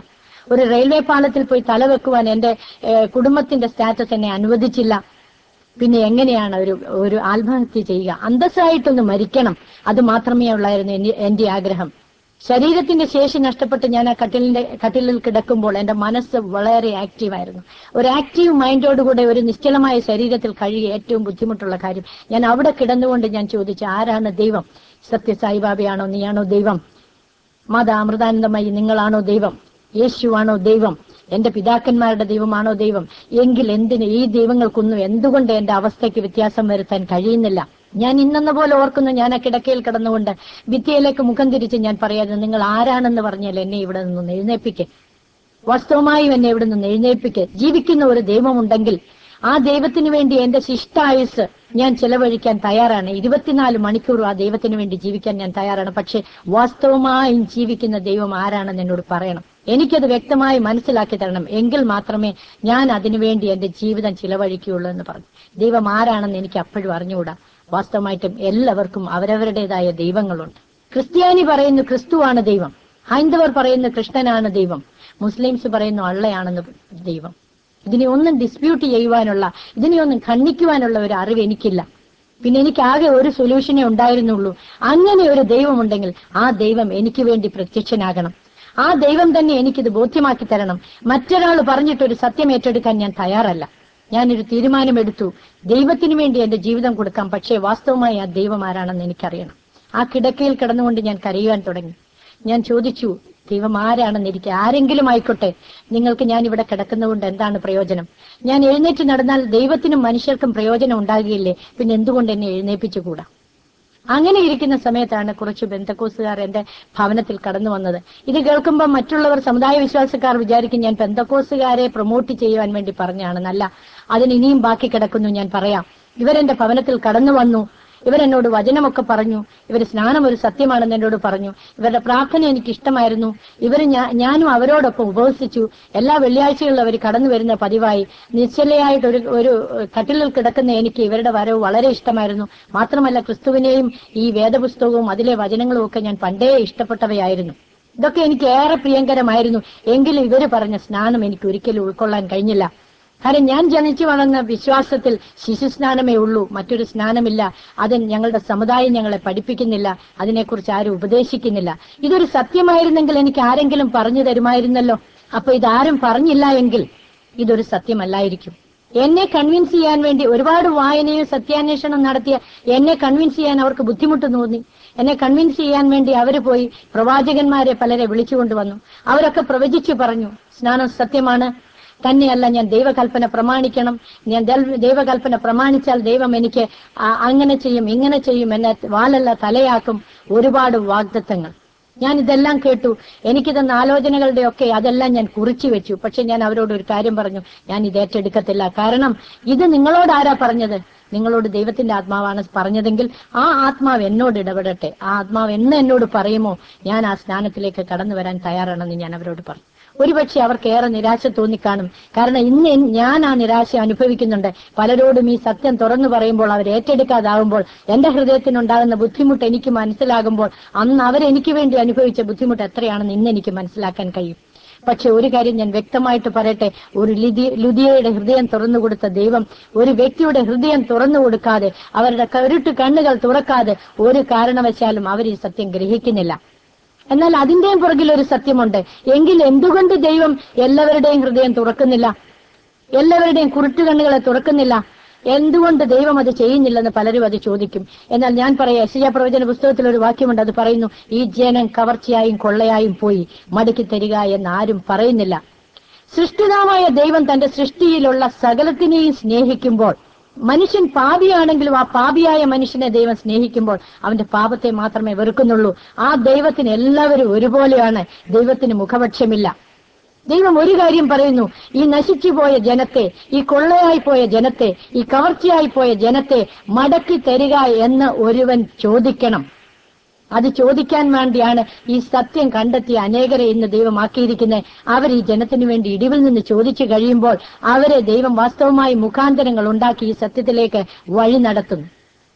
ഒരു റെയിൽവേ പാളത്തിൽ പോയി തലവെക്കുവാൻ എന്റെ ഏഹ്, കുടുംബത്തിന്റെ സ്റ്റാറ്റസ് എന്നെ അനുവദിച്ചില്ല പിന്നെ എങ്ങനെയാണ് ഒരു ഒരു ആത്മഹത്യ ചെയ്യുക അന്തസ്സായിട്ടൊന്ന് മരിക്കണം അത് മാത്രമേ ഉള്ളായിരുന്നു എന്റെ- എന്റെ ആഗ്രഹം ശരീരത്തിന്റെ ശേഷി നഷ്ടപ്പെട്ട് ഞാൻ ആ കട്ടിലിന്റെ കട്ടിലിൽ കിടക്കുമ്പോൾ എന്റെ മനസ്സ് വളരെ ആക്റ്റീവായിരുന്നു ഒരു ആക്റ്റീവ് മൈൻഡോടുകൂടെ ഒരു നിശ്ചലമായ ശരീരത്തിൽ കഴിയുക ഏറ്റവും ബുദ്ധിമുട്ടുള്ള കാര്യം ഞാൻ അവിടെ കിടന്നുകൊണ്ട് ഞാൻ ചോദിച്ചു ആരാണ് ദൈവം സത്യസായിബാബയാണോ നീയാണോ ദൈവം മാതാ അമൃതാനന്ദമായി നിങ്ങളാണോ ദൈവം യേശുവാണോ ദൈവം എന്റെ പിതാക്കന്മാരുടെ ദൈവമാണോ ദൈവം എങ്കിൽ എന്തിന് ഈ ദൈവങ്ങൾക്കൊന്നും എന്തുകൊണ്ട് എന്റെ അവസ്ഥയ്ക്ക് വ്യത്യാസം വരുത്താൻ കഴിയുന്നില്ല ഞാൻ ഇന്നെന്ന പോലെ ഓർക്കുന്നു ഞാൻ ആ കിടക്കയിൽ കിടന്നുകൊണ്ട് ഭിത്തിയിലേക്ക് മുഖം തിരിച്ച് ഞാൻ പറയാതെ നിങ്ങൾ ആരാണെന്ന് പറഞ്ഞാൽ എന്നെ ഇവിടെ നിന്ന് എഴുന്നേപ്പിക്കേ വാസ്തവമായും എന്നെ ഇവിടെ നിന്ന് എഴുന്നേൽപ്പിക്ക് ജീവിക്കുന്ന ഒരു ദൈവമുണ്ടെങ്കിൽ ആ ദൈവത്തിന് വേണ്ടി എന്റെ ശിഷ്ടായുസ് ഞാൻ ചെലവഴിക്കാൻ തയ്യാറാണ് ഇരുപത്തിനാല് മണിക്കൂർ ആ ദൈവത്തിന് വേണ്ടി ജീവിക്കാൻ ഞാൻ തയ്യാറാണ് പക്ഷെ വാസ്തവമായും ജീവിക്കുന്ന ദൈവം ആരാണെന്ന് എന്നോട് പറയണം എനിക്കത് വ്യക്തമായി മനസ്സിലാക്കി തരണം എങ്കിൽ മാത്രമേ ഞാൻ അതിനുവേണ്ടി എന്റെ ജീവിതം ചിലവഴിക്കുകയുള്ളൂ എന്ന് പറഞ്ഞു ദൈവം ആരാണെന്ന് എനിക്ക് അപ്പോഴും അറിഞ്ഞുകൂടാ വാസ്തവമായിട്ടും എല്ലാവർക്കും അവരവരുടേതായ ദൈവങ്ങളുണ്ട് ക്രിസ്ത്യാനി പറയുന്നു ക്രിസ്തുവാണ് ദൈവം ഹൈന്ദവർ പറയുന്നു കൃഷ്ണനാണ് ദൈവം മുസ്ലിംസ് പറയുന്നു അള്ളയാണെന്ന് ദൈവം ഇതിനെ ഒന്നും ഡിസ്പ്യൂട്ട് ചെയ്യുവാനുള്ള ഇതിനെ ഒന്നും ഖണ്ഡിക്കുവാനുള്ള ഒരു അറിവ് എനിക്കില്ല പിന്നെ എനിക്ക് ആകെ ഒരു സൊല്യൂഷനേ ഉണ്ടായിരുന്നുള്ളൂ അങ്ങനെ ഒരു ദൈവമുണ്ടെങ്കിൽ ആ ദൈവം എനിക്ക് വേണ്ടി പ്രത്യക്ഷനാകണം ആ ദൈവം തന്നെ എനിക്കിത് ബോധ്യമാക്കി തരണം മറ്റൊരാൾ പറഞ്ഞിട്ട് ഒരു സത്യം ഏറ്റെടുക്കാൻ ഞാൻ തയ്യാറല്ല ഞാനൊരു തീരുമാനമെടുത്തു ദൈവത്തിന് വേണ്ടി എന്റെ ജീവിതം കൊടുക്കാം പക്ഷേ വാസ്തവമായി ആ ദൈവം ആരാണെന്ന് എനിക്കറിയണം ആ കിടക്കയിൽ കിടന്നുകൊണ്ട് ഞാൻ കരയുവാൻ തുടങ്ങി ഞാൻ ചോദിച്ചു ദൈവം ആരാണെന്ന് എനിക്ക് ആരെങ്കിലും ആയിക്കോട്ടെ നിങ്ങൾക്ക് ഞാൻ ഇവിടെ കിടക്കുന്നതുകൊണ്ട് എന്താണ് പ്രയോജനം ഞാൻ എഴുന്നേറ്റ് നടന്നാൽ ദൈവത്തിനും മനുഷ്യർക്കും പ്രയോജനം ഉണ്ടാകുകയില്ലേ പിന്നെ എന്തുകൊണ്ട് എന്നെ എഴുന്നേൽപ്പിച്ചുകൂടാ അങ്ങനെ ഇരിക്കുന്ന സമയത്താണ് കുറച്ച് ബന്ധക്കോസുകാർ എന്റെ ഭവനത്തിൽ കടന്നു വന്നത് ഇത് കേൾക്കുമ്പോൾ മറ്റുള്ളവർ സമുദായ വിശ്വാസക്കാർ വിചാരിക്കും ഞാൻ ബന്ധക്കോസുകാരെ പ്രൊമോട്ട് ചെയ്യുവാൻ വേണ്ടി പറഞ്ഞാണെന്നല്ല അതിന് ഇനിയും ബാക്കി കിടക്കുന്നു ഞാൻ പറയാം ഇവരെന്റെ ഭവനത്തിൽ കടന്നു വന്നു ഇവരെന്നോട് വചനമൊക്കെ പറഞ്ഞു ഇവർ സ്നാനം ഒരു സത്യമാണെന്ന് എന്നോട് പറഞ്ഞു ഇവരുടെ പ്രാർത്ഥന എനിക്ക് ഇഷ്ടമായിരുന്നു ഇവർ ഞാനും അവരോടൊപ്പം ഉപവസിച്ചു എല്ലാ വെള്ളിയാഴ്ചകളിലും അവർ കടന്നു വരുന്ന പതിവായി നിശ്ചലയായിട്ട് ഒരു ഒരു കട്ടിലിൽ കിടക്കുന്ന എനിക്ക് ഇവരുടെ വരവ് വളരെ ഇഷ്ടമായിരുന്നു മാത്രമല്ല ക്രിസ്തുവിനെയും ഈ വേദപുസ്തകവും അതിലെ വചനങ്ങളും ഒക്കെ ഞാൻ പണ്ടേ ഇഷ്ടപ്പെട്ടവയായിരുന്നു ഇതൊക്കെ എനിക്ക് ഏറെ പ്രിയങ്കരമായിരുന്നു എങ്കിലും ഇവര് പറഞ്ഞ സ്നാനം എനിക്ക് ഒരിക്കലും ഉൾക്കൊള്ളാൻ കഴിഞ്ഞില്ല കാരണം ഞാൻ ജനിച്ചു വളർന്ന വിശ്വാസത്തിൽ ശിശു സ്നാനമേ ഉള്ളൂ മറ്റൊരു സ്നാനമില്ല അത് ഞങ്ങളുടെ സമുദായം ഞങ്ങളെ പഠിപ്പിക്കുന്നില്ല അതിനെക്കുറിച്ച് ആരും ഉപദേശിക്കുന്നില്ല ഇതൊരു സത്യമായിരുന്നെങ്കിൽ എനിക്ക് ആരെങ്കിലും പറഞ്ഞു തരുമായിരുന്നല്ലോ അപ്പൊ ഇതാരും പറഞ്ഞില്ല എങ്കിൽ ഇതൊരു സത്യമല്ലായിരിക്കും എന്നെ കൺവിൻസ് ചെയ്യാൻ വേണ്ടി ഒരുപാട് വായനയും സത്യാന്വേഷണം നടത്തിയ എന്നെ കൺവിൻസ് ചെയ്യാൻ അവർക്ക് ബുദ്ധിമുട്ട് തോന്നി എന്നെ കൺവിൻസ് ചെയ്യാൻ വേണ്ടി അവർ പോയി പ്രവാചകന്മാരെ പലരെ വിളിച്ചുകൊണ്ടുവന്നു അവരൊക്കെ പ്രവചിച്ചു പറഞ്ഞു സ്നാനം സത്യമാണ് തന്നെയല്ല ഞാൻ ദൈവകൽപ്പന പ്രമാണിക്കണം ഞാൻ ദൈവ- ദൈവകൽപ്പന പ്രമാണിച്ചാൽ ദൈവം എനിക്ക് ആ- അങ്ങനെ ചെയ്യും ഇങ്ങനെ ചെയ്യും എന്നെ വാലല്ല തലയാക്കും ഒരുപാട് വാഗ്ദത്തങ്ങൾ ഞാൻ ഇതെല്ലാം കേട്ടു എനിക്കിതെന്ന ആലോചനകളുടെ ഒക്കെ അതെല്ലാം ഞാൻ കുറിച്ചു വെച്ചു പക്ഷെ ഞാൻ അവരോട് ഒരു കാര്യം പറഞ്ഞു ഞാൻ ഇത് ഏറ്റെടുക്കത്തില്ല കാരണം ഇത് നിങ്ങളോട് ആരാ പറഞ്ഞത് നിങ്ങളോട് ദൈവത്തിന്റെ ആത്മാവാണ് പറഞ്ഞതെങ്കിൽ ആ ആത്മാവ് എന്നോട് ഇടപെടട്ടെ ആ ആത്മാവ് എന്ന് എന്നോട് പറയുമോ ഞാൻ ആ സ്നാനത്തിലേക്ക് കടന്നു വരാൻ തയ്യാറാണെന്ന് ഞാൻ അവരോട് പറഞ്ഞു ഒരുപക്ഷെ അവർക്ക് ഏറെ നിരാശ തോന്നിക്കാണും കാരണം ഇന്ന് എൻ- ഞാൻ ആ നിരാശ അനുഭവിക്കുന്നുണ്ട് പലരോടും ഈ സത്യം തുറന്നു പറയുമ്പോൾ അവർ ഏറ്റെടുക്കാതാവുമ്പോൾ എന്റെ ഹൃദയത്തിനുണ്ടാകുന്ന ബുദ്ധിമുട്ട് എനിക്ക് മനസ്സിലാകുമ്പോൾ അന്ന് അവരെനിക്ക് വേണ്ടി അനുഭവിച്ച ബുദ്ധിമുട്ട് എത്രയാണെന്ന് ഇന്ന് എനിക്ക് മനസ്സിലാക്കാൻ കഴിയും പക്ഷെ ഒരു കാര്യം ഞാൻ വ്യക്തമായിട്ട് പറയട്ടെ ഒരു ലിതി ലുദിയയുടെ ഹൃദയം തുറന്നു കൊടുത്ത ദൈവം ഒരു വ്യക്തിയുടെ ഹൃദയം തുറന്നു കൊടുക്കാതെ അവരുടെ കരുട്ട് കണ്ണുകൾ തുറക്കാതെ ഒരു കാരണവശാലും അവർ ഈ സത്യം ഗ്രഹിക്കുന്നില്ല എന്നാൽ അതിന്റെയും പുറകിൽ ഒരു സത്യമുണ്ട് എങ്കിൽ എന്തുകൊണ്ട് ദൈവം എല്ലാവരുടെയും ഹൃദയം തുറക്കുന്നില്ല എല്ലാവരുടെയും കുരുട്ടുകണ്ണുകളെ തുറക്കുന്നില്ല എന്തുകൊണ്ട് ദൈവം അത് ചെയ്യുന്നില്ലെന്ന് പലരും അത് ചോദിക്കും എന്നാൽ ഞാൻ പറയാം യശയ പ്രവചന പുസ്തകത്തിൽ ഒരു വാക്യമുണ്ട് അത് പറയുന്നു ഈ ജനം കവർച്ചയായും കൊള്ളയായും പോയി മടക്കി തരിക എന്ന് ആരും പറയുന്നില്ല സൃഷ്ടിതാവായ ദൈവം തന്റെ സൃഷ്ടിയിലുള്ള സകലത്തിനെയും സ്നേഹിക്കുമ്പോൾ മനുഷ്യൻ പാപിയാണെങ്കിലും ആ പാപിയായ മനുഷ്യനെ ദൈവം സ്നേഹിക്കുമ്പോൾ അവന്റെ പാപത്തെ മാത്രമേ വെറുക്കുന്നുള്ളൂ ആ ദൈവത്തിന് എല്ലാവരും ഒരുപോലെയാണ് ദൈവത്തിന് മുഖപക്ഷമില്ല ദൈവം ഒരു കാര്യം പറയുന്നു ഈ നശിച്ചു പോയ ജനത്തെ ഈ കൊള്ളയായി പോയ ജനത്തെ ഈ കവർച്ചയായി പോയ ജനത്തെ മടക്കി തരിക എന്ന് ഒരുവൻ ചോദിക്കണം അത് ചോദിക്കാൻ വേണ്ടിയാണ് ഈ സത്യം കണ്ടെത്തിയ അനേകരെ ഇന്ന് ദൈവമാക്കിയിരിക്കുന്നത് അവർ ഈ ജനത്തിന് വേണ്ടി ഇടിവിൽ നിന്ന് ചോദിച്ചു കഴിയുമ്പോൾ അവരെ ദൈവം വാസ്തവമായി മുഖാന്തരങ്ങൾ ഉണ്ടാക്കി ഈ സത്യത്തിലേക്ക് വഴി നടത്തുന്നു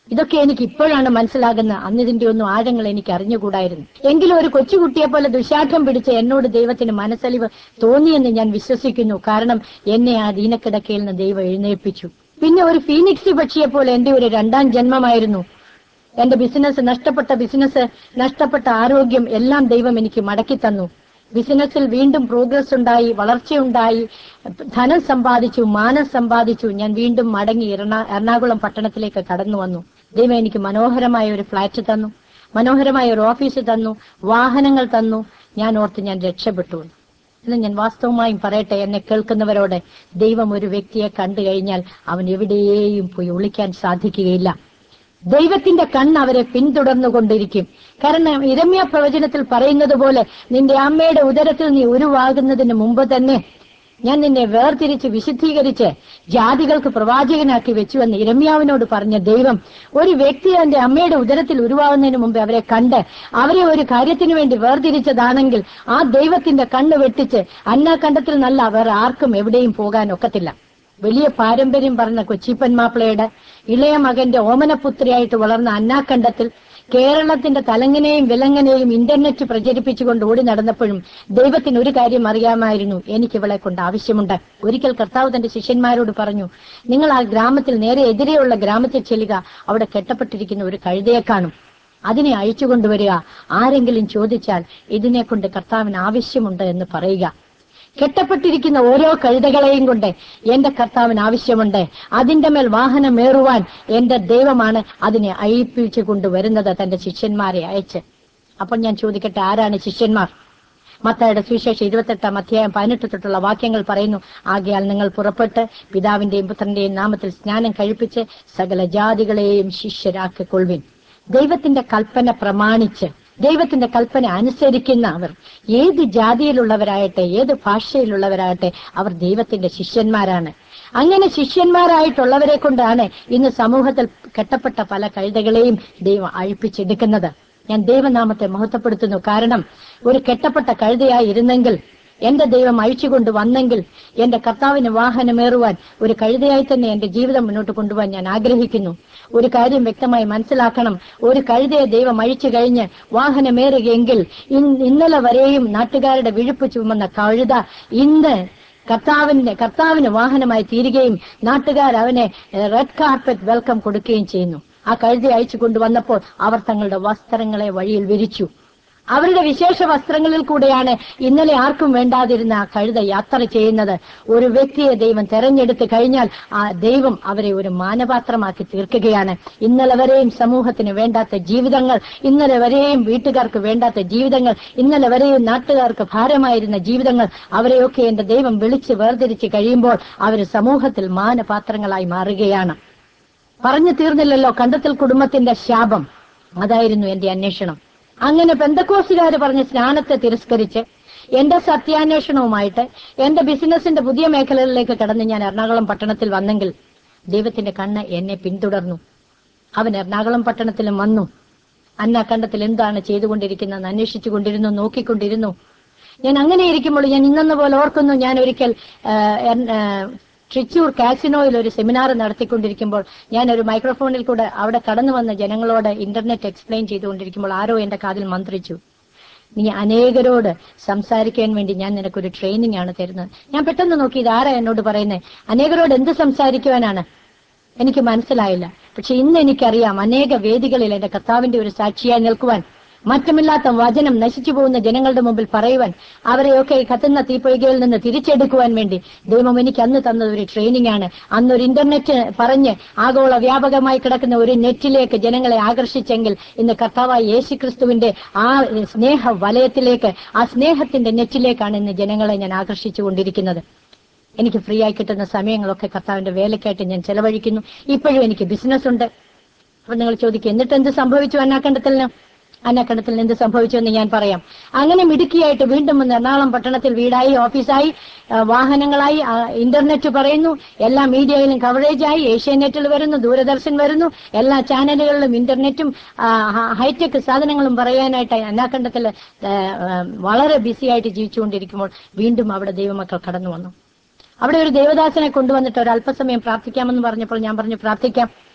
ഇതൊക്കെ എനിക്ക് ഇപ്പോഴാണ് മനസ്സിലാകുന്നത് അന്ന് ഇതിന്റെ ഒന്നും ആഴങ്ങൾ എനിക്ക് അറിഞ്ഞുകൂടായിരുന്നു എങ്കിലും ഒരു കൊച്ചുകുട്ടിയെ പോലെ ദുശാഠ്യം പിടിച്ച് എന്നോട് ദൈവത്തിന് മനസ്സലിവ് തോന്നിയെന്ന് ഞാൻ വിശ്വസിക്കുന്നു കാരണം എന്നെ ആ ദീനക്കിടക്കയിൽ നിന്ന് ദൈവം എഴുന്നേൽപ്പിച്ചു പിന്നെ ഒരു ഫീനിക്സ് പക്ഷിയെ പോലെ എന്റെ ഒരു രണ്ടാം ജന്മമായിരുന്നു എന്റെ ബിസിനസ് നഷ്ടപ്പെട്ട ബിസിനസ് നഷ്ടപ്പെട്ട ആരോഗ്യം എല്ലാം ദൈവം എനിക്ക് മടക്കി തന്നു ബിസിനസ്സിൽ വീണ്ടും പ്രോഗ്രസ് ഉണ്ടായി വളർച്ചയുണ്ടായി ധനം സമ്പാദിച്ചു മാനം സമ്പാദിച്ചു ഞാൻ വീണ്ടും മടങ്ങി എറണാ എറണാകുളം പട്ടണത്തിലേക്ക് കടന്നു വന്നു ദൈവം എനിക്ക് മനോഹരമായ ഒരു ഫ്ലാറ്റ് തന്നു മനോഹരമായ ഒരു ഓഫീസ് തന്നു വാഹനങ്ങൾ തന്നു ഞാൻ ഓർത്ത് ഞാൻ രക്ഷപ്പെട്ടു എന്ന് ഞാൻ വാസ്തവമായും പറയട്ടെ എന്നെ കേൾക്കുന്നവരോട് ദൈവം ഒരു വ്യക്തിയെ കണ്ടു കഴിഞ്ഞാൽ അവൻ എവിടെയും പോയി ഒളിക്കാൻ സാധിക്കുകയില്ല ദൈവത്തിന്റെ കണ്ണ് അവരെ പിന്തുടർന്നുകൊണ്ടിരിക്കും കാരണം ഇരമ്യ പ്രവചനത്തിൽ പറയുന്നത് പോലെ നിന്റെ അമ്മയുടെ ഉദരത്തിൽ നീ ഉരുവാകുന്നതിന് മുമ്പ് തന്നെ ഞാൻ നിന്നെ വേർതിരിച്ച് വിശുദ്ധീകരിച്ച് ജാതികൾക്ക് പ്രവാചകനാക്കി വെച്ചുവെന്ന് ഇരമ്യാവിനോട് പറഞ്ഞ ദൈവം ഒരു വ്യക്തി തന്റെ അമ്മയുടെ ഉദരത്തിൽ ഉരുവാകുന്നതിന് മുമ്പ് അവരെ കണ്ട് അവരെ ഒരു കാര്യത്തിന് വേണ്ടി വേർതിരിച്ചതാണെങ്കിൽ ആ ദൈവത്തിന്റെ കണ്ണ് വെട്ടിച്ച് അന്നാകണ്ഠത്തിൽ നല്ല അവർ ആർക്കും എവിടെയും പോകാൻ ഒക്കത്തില്ല വലിയ പാരമ്പര്യം പറഞ്ഞ കൊച്ചിപ്പൻ മാപ്പിളയുടെ ഇളയ മകന്റെ ഓമനപുത്രിയായിട്ട് വളർന്ന അന്നാക്കണ്ടത്തിൽ കേരളത്തിന്റെ തലങ്ങനെയും വിലങ്ങനെയും ഇന്റർനെറ്റ് പ്രചരിപ്പിച്ചുകൊണ്ട് ഓടി നടന്നപ്പോഴും ദൈവത്തിന് ഒരു കാര്യം അറിയാമായിരുന്നു എനിക്ക് ഇവളെ കൊണ്ട് ആവശ്യമുണ്ട് ഒരിക്കൽ കർത്താവ് തന്റെ ശിഷ്യന്മാരോട് പറഞ്ഞു നിങ്ങൾ ആ ഗ്രാമത്തിൽ നേരെ എതിരെയുള്ള ഗ്രാമത്തിൽ ചെല്ലുക അവിടെ കെട്ടപ്പെട്ടിരിക്കുന്ന ഒരു കഴുതയെ കാണും അതിനെ അഴിച്ചു കൊണ്ടുവരിക ആരെങ്കിലും ചോദിച്ചാൽ ഇതിനെ കൊണ്ട് കർത്താവിന് ആവശ്യമുണ്ട് എന്ന് പറയുക കെട്ടപ്പെട്ടിരിക്കുന്ന ഓരോ കഴുതകളെയും കൊണ്ട് എന്റെ കർത്താവിന് ആവശ്യമുണ്ട് അതിന്റെ മേൽ വാഹനമേറുവാൻ എന്റെ ദൈവമാണ് അതിനെ അഴിപ്പിച്ചു കൊണ്ടുവരുന്നത് തന്റെ ശിഷ്യന്മാരെ അയച്ച് അപ്പോൾ ഞാൻ ചോദിക്കട്ടെ ആരാണ് ശിഷ്യന്മാർ മത്തായുടെ സുവിശേഷം ഇരുപത്തെട്ടാം അധ്യായം പതിനെട്ട് തൊട്ടുള്ള വാക്യങ്ങൾ പറയുന്നു ആകയാൽ നിങ്ങൾ പുറപ്പെട്ട് പിതാവിന്റെയും പുത്രന്റെയും നാമത്തിൽ സ്നാനം കഴിപ്പിച്ച് സകല ജാതികളെയും ശിഷ്യരാക്കിക്കൊള്ളുവിൻ ദൈവത്തിന്റെ കൽപ്പന പ്രമാണിച്ച് ദൈവത്തിന്റെ കൽപ്പന അനുസരിക്കുന്ന അവർ ഏത് ജാതിയിലുള്ളവരാകട്ടെ ഏത് ഭാഷയിലുള്ളവരാകട്ടെ അവർ ദൈവത്തിന്റെ ശിഷ്യന്മാരാണ് അങ്ങനെ ശിഷ്യന്മാരായിട്ടുള്ളവരെ കൊണ്ടാണ് ഇന്ന് സമൂഹത്തിൽ കെട്ടപ്പെട്ട പല കഴുതകളെയും ദൈവം അഴിപ്പിച്ചെടുക്കുന്നത് ഞാൻ ദൈവനാമത്തെ മഹത്വപ്പെടുത്തുന്നു കാരണം ഒരു കെട്ടപ്പെട്ട കഴുതയായി ഇരുന്നെങ്കിൽ എന്റെ ദൈവം അഴിച്ചുകൊണ്ട് വന്നെങ്കിൽ എന്റെ കർത്താവിന് വാഹനമേറുവാൻ ഒരു കഴുതയായി തന്നെ എന്റെ ജീവിതം മുന്നോട്ട് കൊണ്ടുപോകാൻ ഞാൻ ആഗ്രഹിക്കുന്നു ഒരു കാര്യം വ്യക്തമായി മനസ്സിലാക്കണം ഒരു കഴുതയെ ദൈവം അഴിച്ചു കഴിഞ്ഞ് വാഹനമേറുകയെങ്കിൽ ഇൻ- ഇന്നലെ വരെയും നാട്ടുകാരുടെ വിഴുപ്പ് ചുമന്ന കഴുത ഇന്ന് കർത്താവിന്റെ കർത്താവിന് വാഹനമായി തീരുകയും നാട്ടുകാർ അവനെ റെഡ് കാർപ്പറ്റ് വെൽക്കം കൊടുക്കുകയും ചെയ്യുന്നു ആ കഴുതി അയച്ചു കൊണ്ടുവന്നപ്പോൾ അവർ തങ്ങളുടെ വസ്ത്രങ്ങളെ വഴിയിൽ വിരിച്ചു അവരുടെ വിശേഷ വസ്ത്രങ്ങളിൽ കൂടെയാണ് ഇന്നലെ ആർക്കും വേണ്ടാതിരുന്ന ആ കഴുത യാത്ര ചെയ്യുന്നത് ഒരു വ്യക്തിയെ ദൈവം തെരഞ്ഞെടുത്ത് കഴിഞ്ഞാൽ ആ ദൈവം അവരെ ഒരു മാനപാത്രമാക്കി തീർക്കുകയാണ് ഇന്നലെ വരെയും സമൂഹത്തിന് വേണ്ടാത്ത ജീവിതങ്ങൾ ഇന്നലെ വരെയും വീട്ടുകാർക്ക് വേണ്ടാത്ത ജീവിതങ്ങൾ ഇന്നലെ വരെയും നാട്ടുകാർക്ക് ഭാരമായിരുന്ന ജീവിതങ്ങൾ അവരെയൊക്കെ എന്റെ ദൈവം വിളിച്ച് വേർതിരിച്ച് കഴിയുമ്പോൾ അവർ സമൂഹത്തിൽ മാനപാത്രങ്ങളായി മാറുകയാണ് പറഞ്ഞു തീർന്നില്ലല്ലോ കണ്ടത്തിൽ കുടുംബത്തിന്റെ ശാപം അതായിരുന്നു എന്റെ അന്വേഷണം അങ്ങനെ ബന്ധക്കോസുകാര് പറഞ്ഞ സ്നാനത്തെ തിരസ്കരിച്ച് എന്റെ സത്യാന്വേഷണവുമായിട്ട് എന്റെ ബിസിനസിന്റെ പുതിയ മേഖലകളിലേക്ക് കടന്ന് ഞാൻ എറണാകുളം പട്ടണത്തിൽ വന്നെങ്കിൽ ദൈവത്തിന്റെ കണ്ണ് എന്നെ പിന്തുടർന്നു അവൻ എറണാകുളം പട്ടണത്തിലും വന്നു അന്നാക്കണ്ടത്തിൽ എന്താണ് ചെയ്തുകൊണ്ടിരിക്കുന്നത് അന്വേഷിച്ചു കൊണ്ടിരുന്നു നോക്കിക്കൊണ്ടിരുന്നു ഞാൻ അങ്ങനെ ഇരിക്കുമ്പോൾ ഞാൻ ഇന്നെന്ന പോലെ ഓർക്കുന്നു ഞാൻ ഒരിക്കൽ ആ, എൻ- ആ, ട്രിച്ചൂർ കാസിനോയിൽ ഒരു സെമിനാർ നടത്തിക്കൊണ്ടിരിക്കുമ്പോൾ ഞാൻ ഒരു മൈക്രോഫോണിൽ കൂടെ അവിടെ കടന്നു വന്ന ജനങ്ങളോട് ഇന്റർനെറ്റ് എക്സ്പ്ലെയിൻ ചെയ്തുകൊണ്ടിരിക്കുമ്പോൾ ആരോ എന്റെ കാതിൽ മന്ത്രിച്ചു നീ അനേകരോട് സംസാരിക്കാൻ വേണ്ടി ഞാൻ നിനക്കൊരു ട്രെയിനിങ് ആണ് തരുന്നത് ഞാൻ പെട്ടെന്ന് നോക്കി ഇത് ആരാ എന്നോട് പറയുന്നത് അനേകരോട് എന്ത് സംസാരിക്കുവാനാണ് എനിക്ക് മനസ്സിലായില്ല പക്ഷെ ഇന്ന് എനിക്കറിയാം അനേക വേദികളിൽ എന്റെ കർത്താവിന്റെ ഒരു സാക്ഷിയായി നിൽക്കുവാൻ മാറ്റമില്ലാത്ത വചനം നശിച്ചു പോകുന്ന ജനങ്ങളുടെ മുമ്പിൽ പറയുവാൻ അവരെയൊക്കെ ഈ കത്തുന്ന തീപ്പൊയ്കയിൽ നിന്ന് തിരിച്ചെടുക്കുവാൻ വേണ്ടി ദൈവം എനിക്ക് അന്ന് തന്നത് ഒരു ട്രെയിനിങ് ആണ് അന്ന് ഒരു ഇന്റർനെറ്റ് പറഞ്ഞ് ആഗോള വ്യാപകമായി കിടക്കുന്ന ഒരു നെറ്റിലേക്ക് ജനങ്ങളെ ആകർഷിച്ചെങ്കിൽ ഇന്ന് കർത്താവായ യേശു ക്രിസ്തുവിന്റെ ആ സ്നേഹ വലയത്തിലേക്ക് ആ സ്നേഹത്തിന്റെ നെറ്റിലേക്കാണ് ഇന്ന് ജനങ്ങളെ ഞാൻ ആകർഷിച്ചു കൊണ്ടിരിക്കുന്നത് എനിക്ക് ഫ്രീ ആയി കിട്ടുന്ന സമയങ്ങളൊക്കെ കർത്താവിന്റെ വേലയ്ക്കായിട്ട് ഞാൻ ചെലവഴിക്കുന്നു ഇപ്പോഴും എനിക്ക് ബിസിനസ് ഉണ്ട് അപ്പൊ നിങ്ങൾ ചോദിക്കും എന്നിട്ട് എന്ത് സംഭവിച്ചു അന്നാക്കണ്ടത്തിന് അന്നാക്കണ്ടത്തിൽ എന്ത് സംഭവിച്ചു എന്ന് ഞാൻ പറയാം അങ്ങനെ മിടുക്കിയായിട്ട് വീണ്ടും വന്ന് എറണാകുളം പട്ടണത്തിൽ വീടായി ഓഫീസായി ആ, വാഹനങ്ങളായി ആ, ഇന്റർനെറ്റ് പറയുന്നു എല്ലാ മീഡിയയിലും കവറേജായി ഏഷ്യാനെറ്റിൽ വരുന്നു ദൂരദർശൻ വരുന്നു എല്ലാ ചാനലുകളിലും ഇന്റർനെറ്റും ആ, ഹ- ഹൈടെക് സാധനങ്ങളും പറയാനായിട്ട് അന്നാക്കണ്ടത്തിൽ ആ, ആ, വളരെ ബിസി ആയിട്ട് ജീവിച്ചുകൊണ്ടിരിക്കുമ്പോൾ വീണ്ടും അവിടെ ദൈവമക്കൾ കടന്നു വന്നു അവിടെ ഒരു ദേവദാസനെ കൊണ്ടുവന്നിട്ട് ഒരു അല്പസമയം പ്രാർത്ഥിക്കാമെന്ന് പറഞ്ഞപ്പോൾ ഞാൻ പറഞ്ഞു പ്രാർത്ഥിക്കാം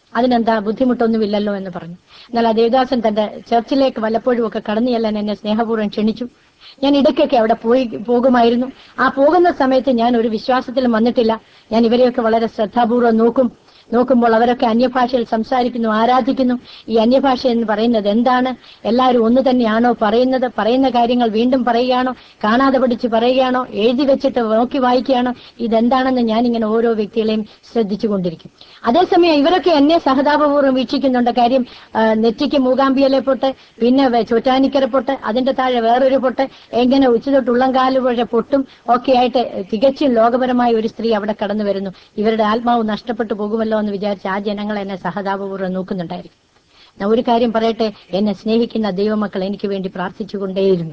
അതിനെന്താ ബുദ്ധിമുട്ടൊന്നുമില്ലല്ലോ എന്ന് പറഞ്ഞു എന്നാൽ ആ ദേവദാസൻ തന്റെ ചർച്ചിലേക്ക് വല്ലപ്പോഴും ഒക്കെ കടന്നു ചെല്ലാൻ എന്നെ സ്നേഹപൂർവ്വം ക്ഷണിച്ചു ഞാൻ ഇടയ്ക്കൊക്കെ അവിടെ പോയി പോകുമായിരുന്നു ആ പോകുന്ന സമയത്ത് ഞാൻ ഒരു വിശ്വാസത്തിലും വന്നിട്ടില്ല ഞാൻ ഇവരെയൊക്കെ വളരെ ശ്രദ്ധാപൂർവ്വം നോക്കും നോക്കുമ്പോൾ അവരൊക്കെ അന്യഭാഷയിൽ സംസാരിക്കുന്നു ആരാധിക്കുന്നു ഈ അന്യഭാഷ എന്ന് പറയുന്നത് എന്താണ് എല്ലാവരും ഒന്ന് തന്നെയാണോ പറയുന്നത് പറയുന്ന കാര്യങ്ങൾ വീണ്ടും പറയുകയാണോ കാണാതെ പഠിച്ച് പറയുകയാണോ എഴുതി വെച്ചിട്ട് നോക്കി വായിക്കുകയാണോ ഇതെന്താണെന്ന് ഞാൻ ഇങ്ങനെ ഓരോ വ്യക്തികളെയും ശ്രദ്ധിച്ചുകൊണ്ടിരിക്കും അതേസമയം ഇവരൊക്കെ എന്നെ സഹതാപപൂർവ്വം വീക്ഷിക്കുന്നുണ്ട് കാര്യം ആ, നെറ്റിക്ക് മൂകാംബിയലെ പൊട്ട് പിന്നെ വെ- ചോറ്റാനിക്കര പൊട്ട് അതിന്റെ താഴെ വേറൊരു പൊട്ട് എങ്ങനെ ഉച്ചതൊട്ട് ഉള്ളംകാല് വഴി പൊട്ടും ഒക്കെ ആയിട്ട് തികച്ചും ലോകപരമായ ഒരു സ്ത്രീ അവിടെ കടന്നു വരുന്നു ഇവരുടെ ആത്മാവ് നഷ്ടപ്പെട്ടു പോകുമല്ലോ എന്ന് വിചാരിച്ച് ആ ജനങ്ങൾ എന്നെ സഹതാപപൂർവ്വം നോക്കുന്നുണ്ടായിരിക്കും ഞാൻ ഒരു കാര്യം പറയട്ടെ എന്നെ സ്നേഹിക്കുന്ന ദൈവമക്കൾ എനിക്ക് വേണ്ടി പ്രാർത്ഥിച്ചുകൊണ്ടേയിരുന്നു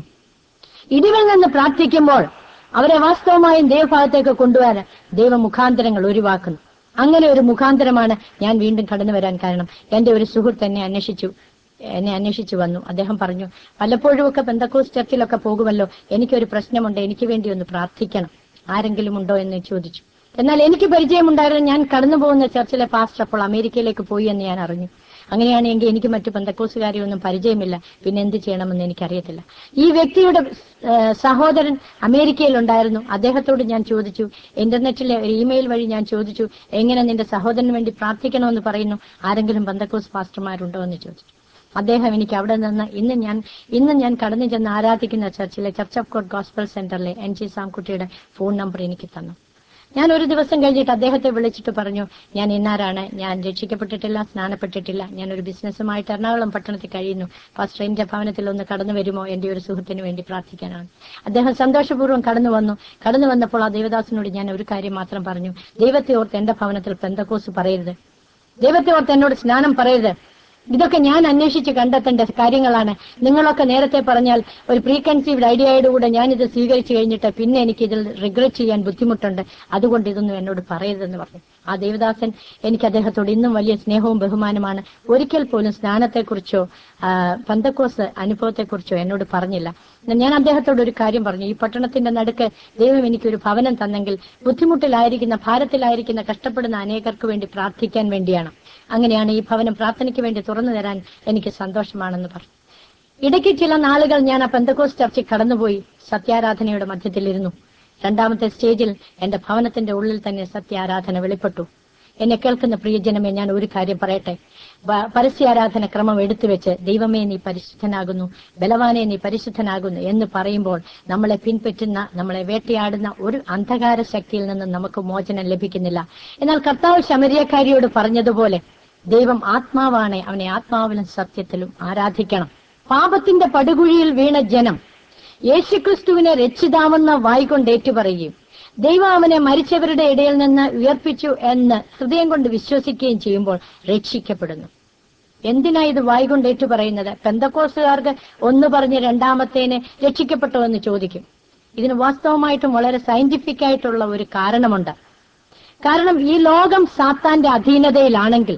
ഇടിവിൽ നിന്ന് പ്രാർത്ഥിക്കുമ്പോൾ അവരെ വാസ്തവമായും ദൈവഭാഗത്തേക്ക് കൊണ്ടുവരാൻ ദൈവമുഖാന്തരങ്ങൾ ഒഴിവാക്കുന്നു അങ്ങനെ ഒരു മുഖാന്തരമാണ് ഞാൻ വീണ്ടും കടന്നു വരാൻ കാരണം എന്റെ ഒരു സുഹൃത്ത് എന്നെ അന്വേഷിച്ചു എന്നെ അന്വേഷിച്ചു വന്നു അദ്ദേഹം പറഞ്ഞു പലപ്പോഴും ഒക്കെ പെന്തക്കോസ് ചർച്ചിലൊക്കെ പോകുമല്ലോ എനിക്കൊരു പ്രശ്നമുണ്ട് എനിക്ക് വേണ്ടി ഒന്ന് പ്രാർത്ഥിക്കണം ആരെങ്കിലും ഉണ്ടോ എന്ന് ചോദിച്ചു എന്നാൽ എനിക്ക് പരിചയമുണ്ടായിരുന്നു ഞാൻ കടന്നു പോകുന്ന ചർച്ചിലെ പാസ്റ്റർ അപ്പോൾ അമേരിക്കയിലേക്ക് പോയി എന്ന് ഞാൻ അറിഞ്ഞു അങ്ങനെയാണെങ്കിൽ എനിക്ക് മറ്റു ബന്ധക്കോസുകാരെ ഒന്നും പരിചയമില്ല പിന്നെ എന്ത് ചെയ്യണമെന്ന് എനിക്കറിയത്തില്ല ഈ വ്യക്തിയുടെ ഏഹ്, സഹോദരൻ അമേരിക്കയിൽ ഉണ്ടായിരുന്നു അദ്ദേഹത്തോട് ഞാൻ ചോദിച്ചു ഇന്റർനെറ്റിലെ ഒരു ഇമെയിൽ വഴി ഞാൻ ചോദിച്ചു എങ്ങനെ നിന്റെ സഹോദരന് വേണ്ടി പ്രാർത്ഥിക്കണമെന്ന് പറയുന്നു ആരെങ്കിലും ബന്ധക്കോസ് പാസ്റ്റർമാരുണ്ടോ എന്ന് ചോദിച്ചു അദ്ദേഹം എനിക്ക് അവിടെ നിന്ന് ഇന്ന് ഞാൻ ഇന്ന് ഞാൻ കടന്നു ചെന്ന് ആരാധിക്കുന്ന ചർച്ചിലെ ചർച്ച് ഓഫ് ഗോഡ് ഗോസ്പൽ സെന്ററിലെ എൻ ജി സാംകുട്ടിയുടെ ഫോൺ നമ്പർ എനിക്ക് തന്നു ഞാൻ ഒരു ദിവസം കഴിഞ്ഞിട്ട് അദ്ദേഹത്തെ വിളിച്ചിട്ട് പറഞ്ഞു ഞാൻ ഇന്നാരാണ് ഞാൻ രക്ഷിക്കപ്പെട്ടിട്ടില്ല സ്നാനപ്പെട്ടിട്ടില്ല ഞാൻ ഒരു ബിസിനസ്സുമായിട്ട് എറണാകുളം പട്ടണത്തിൽ കഴിയുന്നു ഫസ്റ്റ് എന്റെ ഭവനത്തിൽ ഒന്ന് കടന്നു വരുമോ എന്റെ ഒരു സുഹൃത്തിന് വേണ്ടി പ്രാർത്ഥിക്കാനാണ് അദ്ദേഹം സന്തോഷപൂർവ്വം കടന്നു വന്നു കടന്നു വന്നപ്പോൾ ആ ദേവദാസിനോട് ഞാൻ ഒരു കാര്യം മാത്രം പറഞ്ഞു ദൈവത്തെ ഓർത്ത് എന്റെ ഭവനത്തിൽ പെന്തക്കോസ് പറയരുത് ദൈവത്തെ ഓർത്ത് എന്നോട് സ്നാനം പറയരുത് ഇതൊക്കെ ഞാൻ അന്വേഷിച്ച് കണ്ടെത്തേണ്ട കാര്യങ്ങളാണ് നിങ്ങളൊക്കെ നേരത്തെ പറഞ്ഞാൽ ഒരു പ്രീ കൺസീവ്ഡ് ഐഡിയയുടെ കൂടെ ഞാൻ ഇത് സ്വീകരിച്ചു കഴിഞ്ഞിട്ട് പിന്നെ എനിക്ക് ഇതിൽ റിഗ്രറ്റ് ചെയ്യാൻ ബുദ്ധിമുട്ടുണ്ട് അതുകൊണ്ട് ഇതൊന്നും എന്നോട് പറയരുതെന്ന് പറഞ്ഞു ആ ദേവദാസൻ എനിക്ക് അദ്ദേഹത്തോട് ഇന്നും വലിയ സ്നേഹവും ബഹുമാനമാണ് ഒരിക്കൽ പോലും സ്നാനത്തെക്കുറിച്ചോ ആ, പന്തക്കോസ് അനുഭവത്തെക്കുറിച്ചോ എന്നോട് പറഞ്ഞില്ല ഞാൻ അദ്ദേഹത്തോട് ഒരു കാര്യം പറഞ്ഞു ഈ പട്ടണത്തിന്റെ നടുക്ക് ദൈവം എനിക്ക് ഒരു ഭവനം തന്നെങ്കിൽ ബുദ്ധിമുട്ടിലായിരിക്കുന്ന ഭാരത്തിലായിരിക്കുന്ന കഷ്ടപ്പെടുന്ന അനേകർക്ക് വേണ്ടി പ്രാർത്ഥിക്കാൻ വേണ്ടിയാണ് അങ്ങനെയാണ് ഈ ഭവനം പ്രാർത്ഥനയ്ക്ക് വേണ്ടി തുറന്നു തരാൻ എനിക്ക് സന്തോഷമാണെന്ന് പറഞ്ഞു ഇടയ്ക്ക് ചില നാളുകൾ ഞാൻ ആ പെന്തക്കോസ് ചർച്ചിൽ കടന്നുപോയി സത്യാരാധനയുടെ മധ്യത്തിലിരുന്നു രണ്ടാമത്തെ സ്റ്റേജിൽ എന്റെ ഭവനത്തിന്റെ ഉള്ളിൽ തന്നെ സത്യാരാധന വെളിപ്പെട്ടു എന്നെ കേൾക്കുന്ന പ്രിയജനമേ ഞാൻ ഒരു കാര്യം പറയട്ടെ വ- പരസ്യാരാധന ക്രമം എടുത്തു വെച്ച് ദൈവമേ നീ പരിശുദ്ധനാകുന്നു ബലവാനെ നീ പരിശുദ്ധനാകുന്നു എന്ന് പറയുമ്പോൾ നമ്മളെ പിൻപറ്റുന്ന നമ്മളെ വേട്ടയാടുന്ന ഒരു അന്ധകാര ശക്തിയിൽ നിന്ന് നമുക്ക് മോചനം ലഭിക്കുന്നില്ല എന്നാൽ കർത്താവ് ശമരിയക്കാരിയോട് പറഞ്ഞതുപോലെ ദൈവം ആത്മാവാണ് അവനെ ആത്മാവിലും സത്യത്തിലും ആരാധിക്കണം പാപത്തിന്റെ പടുകുഴിയിൽ വീണ ജനം യേശുക്രിസ്തുവിനെ രക്ഷിതാമെന്ന വായിക്കൊണ്ട് ഏറ്റുപറയുകയും ദൈവം അവനെ മരിച്ചവരുടെ ഇടയിൽ നിന്ന് ഉയർപ്പിച്ചു എന്ന് ഹൃദയം കൊണ്ട് വിശ്വസിക്കുകയും ചെയ്യുമ്പോൾ രക്ഷിക്കപ്പെടുന്നു എന്തിനാ ഇത് വായികൊണ്ട് ഏറ്റു പറയുന്നത് പെന്തക്കോസുകാർക്ക് ഒന്ന് പറഞ്ഞ് രണ്ടാമത്തേനെ രക്ഷിക്കപ്പെട്ടോ എന്ന് ചോദിക്കും ഇതിന് വാസ്തവമായിട്ടും വളരെ സയന്റിഫിക് ആയിട്ടുള്ള ഒരു കാരണമുണ്ട് കാരണം ഈ ലോകം സാത്താന്റെ അധീനതയിലാണെങ്കിൽ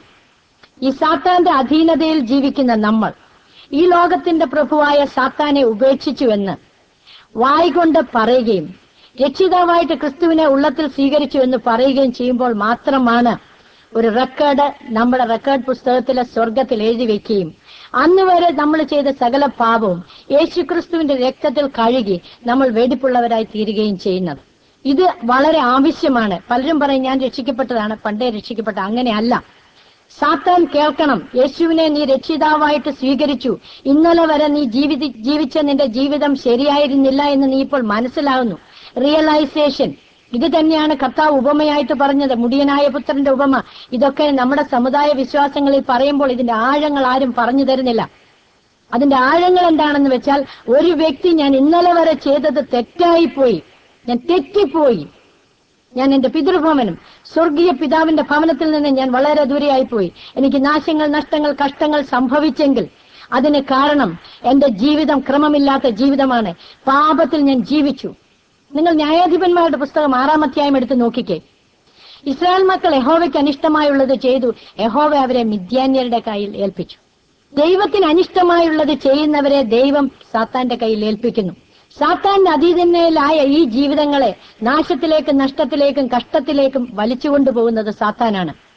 ഈ സാത്താന്റെ അധീനതയിൽ ജീവിക്കുന്ന നമ്മൾ ഈ ലോകത്തിന്റെ പ്രഭുവായ സാത്താനെ ഉപേക്ഷിച്ചുവെന്ന് വായികൊണ്ട് പറയുകയും രക്ഷിതാവായിട്ട് ക്രിസ്തുവിനെ ഉള്ളത്തിൽ സ്വീകരിച്ചു എന്ന് പറയുകയും ചെയ്യുമ്പോൾ മാത്രമാണ് ഒരു റെക്കോർഡ് നമ്മുടെ റെക്കോർഡ് പുസ്തകത്തിലെ സ്വർഗത്തിൽ എഴുതി വെക്കുകയും അന്ന് വരെ നമ്മൾ ചെയ്ത സകല പാപവും യേശു ക്രിസ്തുവിന്റെ രക്തത്തിൽ കഴുകി നമ്മൾ വെടിപ്പുള്ളവരായി തീരുകയും ചെയ്യുന്നത് ഇത് വളരെ ആവശ്യമാണ് പലരും പറയും ഞാൻ രക്ഷിക്കപ്പെട്ടതാണ് പണ്ടേ രക്ഷിക്കപ്പെട്ട അങ്ങനെയല്ല സാത്താൻ കേൾക്കണം യേശുവിനെ നീ രക്ഷിതാവായിട്ട് സ്വീകരിച്ചു ഇന്നലെ വരെ നീ ജീവിതി ജീവിച്ച നിന്റെ ജീവിതം ശരിയായിരുന്നില്ല എന്ന് നീ ഇപ്പോൾ മനസ്സിലാകുന്നു റിയലൈസേഷൻ ഇത് തന്നെയാണ് കർത്താവ് ഉപമയായിട്ട് പറഞ്ഞത് മുടിയനായ പുത്രന്റെ ഉപമ ഇതൊക്കെ നമ്മുടെ സമുദായ വിശ്വാസങ്ങളിൽ പറയുമ്പോൾ ഇതിന്റെ ആഴങ്ങൾ ആരും പറഞ്ഞു തരുന്നില്ല അതിന്റെ ആഴങ്ങൾ എന്താണെന്ന് വെച്ചാൽ ഒരു വ്യക്തി ഞാൻ ഇന്നലെ വരെ ചെയ്തത് തെറ്റായിപ്പോയി ഞാൻ തെറ്റിപ്പോയി ഞാൻ എന്റെ പിതൃഭവനം സ്വർഗീയ പിതാവിന്റെ ഭവനത്തിൽ നിന്ന് ഞാൻ വളരെ ദൂരെയായി പോയി എനിക്ക് നാശങ്ങൾ നഷ്ടങ്ങൾ കഷ്ടങ്ങൾ സംഭവിച്ചെങ്കിൽ അതിന് കാരണം എന്റെ ജീവിതം ക്രമമില്ലാത്ത ജീവിതമാണ് പാപത്തിൽ ഞാൻ ജീവിച്ചു നിങ്ങൾ ന്യായാധിപന്മാരുടെ പുസ്തകം ആറാം അധ്യായം എടുത്ത് നോക്കിക്കേ ഇസ്രായേൽ മക്കൾ യഹോവയ്ക്ക് അനിഷ്ടമായുള്ളത് ചെയ്തു യഹോവ അവരെ മിഥ്യാന്യരുടെ കയ്യിൽ ഏൽപ്പിച്ചു ദൈവത്തിന് അനിഷ്ടമായുള്ളത് ചെയ്യുന്നവരെ ദൈവം സാത്താന്റെ കയ്യിൽ ഏൽപ്പിക്കുന്നു സാത്താന്റെ അതീതനയിലായ ഈ ജീവിതങ്ങളെ നാശത്തിലേക്കും നഷ്ടത്തിലേക്കും കഷ്ടത്തിലേക്കും വലിച്ചുകൊണ്ടുപോകുന്നത് സാത്താനാണ്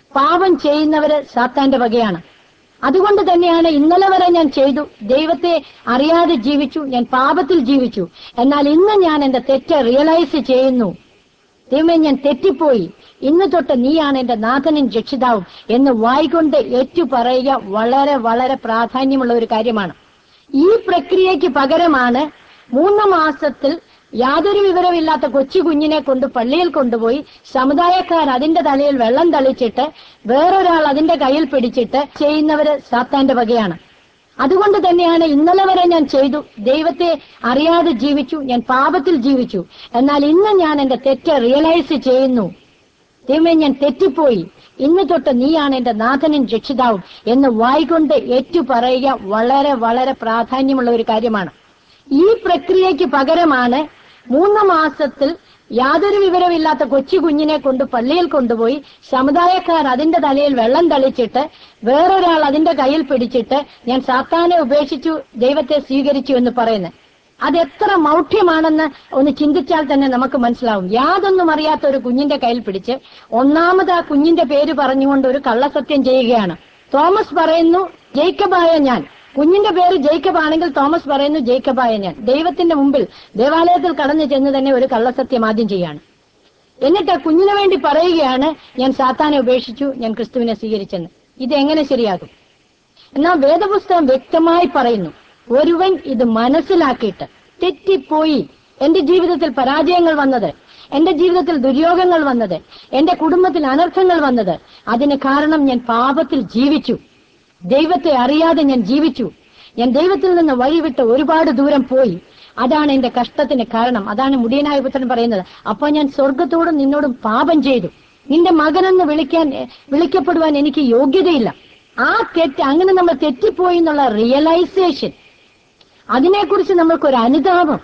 പാപം ചെയ്യുന്നവര് സാത്താന്റെ വകയാണ് അതുകൊണ്ട് തന്നെയാണ് ഇന്നലെ വരെ ഞാൻ ചെയ്തു ദൈവത്തെ അറിയാതെ ജീവിച്ചു ഞാൻ പാപത്തിൽ ജീവിച്ചു എന്നാൽ ഇന്ന് ഞാൻ എന്റെ തെറ്റ് റിയലൈസ് ചെയ്യുന്നു ദൈവമേ ഞാൻ തെറ്റിപ്പോയി ഇന്ന് തൊട്ട് നീയാണ് എന്റെ നാഥനും രക്ഷിതാവും എന്ന് വായിക്കൊണ്ട് ഏറ്റു പറയുക വളരെ വളരെ പ്രാധാന്യമുള്ള ഒരു കാര്യമാണ് ഈ പ്രക്രിയയ്ക്ക് പകരമാണ് മൂന്ന് മാസത്തിൽ യാതൊരു വിവരമില്ലാത്ത കൊച്ചു കുഞ്ഞിനെ കൊണ്ട് പള്ളിയിൽ കൊണ്ടുപോയി സമുദായക്കാർ അതിന്റെ തലയിൽ വെള്ളം തളിച്ചിട്ട് വേറൊരാൾ അതിന്റെ കയ്യിൽ പിടിച്ചിട്ട് ചെയ്യുന്നവര് സാത്താന്റെ വകയാണ് അതുകൊണ്ട് തന്നെയാണ് ഇന്നലെ വരെ ഞാൻ ചെയ്തു ദൈവത്തെ അറിയാതെ ജീവിച്ചു ഞാൻ പാപത്തിൽ ജീവിച്ചു എന്നാൽ ഇന്ന് ഞാൻ എന്റെ തെറ്റ് റിയലൈസ് ചെയ്യുന്നു ദൈവമേ ഞാൻ തെറ്റിപ്പോയി ഇന്ന് തൊട്ട് നീയാണ് എന്റെ നാഥനും രക്ഷിതാവും എന്ന് വായിക്കൊണ്ട് ഏറ്റു പറയുക വളരെ വളരെ പ്രാധാന്യമുള്ള ഒരു കാര്യമാണ് ഈ പ്രക്രിയയ്ക്ക് പകരമാണ് മൂന്ന് മാസത്തിൽ യാതൊരു വിവരമില്ലാത്ത കൊച്ചു കുഞ്ഞിനെ കൊണ്ട് പള്ളിയിൽ കൊണ്ടുപോയി സമുദായക്കാർ അതിന്റെ തലയിൽ വെള്ളം തളിച്ചിട്ട് വേറൊരാൾ അതിന്റെ കയ്യിൽ പിടിച്ചിട്ട് ഞാൻ സാത്താനെ ഉപേക്ഷിച്ചു ദൈവത്തെ സ്വീകരിച്ചു എന്ന് പറയുന്നത് അത് എത്ര മൗഢ്യമാണെന്ന് ഒന്ന് ചിന്തിച്ചാൽ തന്നെ നമുക്ക് മനസ്സിലാവും യാതൊന്നും അറിയാത്ത ഒരു കുഞ്ഞിന്റെ കയ്യിൽ പിടിച്ച് ഒന്നാമത് ആ കുഞ്ഞിന്റെ പേര് പറഞ്ഞുകൊണ്ട് ഒരു കള്ളസത്യം ചെയ്യുകയാണ് തോമസ് പറയുന്നു ജേക്കബായ ഞാൻ കുഞ്ഞിന്റെ പേര് ജേക്കബ് ആണെങ്കിൽ തോമസ് പറയുന്നു ജേക്കബായ ഞാൻ ദൈവത്തിന്റെ മുമ്പിൽ ദേവാലയത്തിൽ കടന്നു ചെന്ന് തന്നെ ഒരു കള്ളസത്യം ആദ്യം ചെയ്യാണ് എന്നിട്ട് ആ കുഞ്ഞിന് വേണ്ടി പറയുകയാണ് ഞാൻ സാത്താനെ ഉപേക്ഷിച്ചു ഞാൻ ക്രിസ്തുവിനെ സ്വീകരിച്ചെന്ന് ഇത് എങ്ങനെ ശരിയാകും എന്നാൽ വേദപുസ്തകം വ്യക്തമായി പറയുന്നു ഒരുവൻ ഇത് മനസ്സിലാക്കിയിട്ട് തെറ്റിപ്പോയി എന്റെ ജീവിതത്തിൽ പരാജയങ്ങൾ വന്നത് എന്റെ ജീവിതത്തിൽ ദുര്യോഗങ്ങൾ വന്നത് എന്റെ കുടുംബത്തിൽ അനർത്ഥങ്ങൾ വന്നത് അതിന് കാരണം ഞാൻ പാപത്തിൽ ജീവിച്ചു ദൈവത്തെ അറിയാതെ ഞാൻ ജീവിച്ചു ഞാൻ ദൈവത്തിൽ നിന്ന് വഴിവിട്ട് ഒരുപാട് ദൂരം പോയി അതാണ് എന്റെ കഷ്ടത്തിന് കാരണം അതാണ് മുടിയനായ പുത്രൻ പറയുന്നത് അപ്പൊ ഞാൻ സ്വർഗത്തോടും നിന്നോടും പാപം ചെയ്തു നിന്റെ മകനെന്ന് വിളിക്കാൻ വിളിക്കപ്പെടുവാൻ എനിക്ക് യോഗ്യതയില്ല ആ തെറ്റ് അങ്ങനെ നമ്മൾ തെറ്റിപ്പോയി എന്നുള്ള റിയലൈസേഷൻ അതിനെക്കുറിച്ച് നമ്മൾക്കൊരു അനുതാപം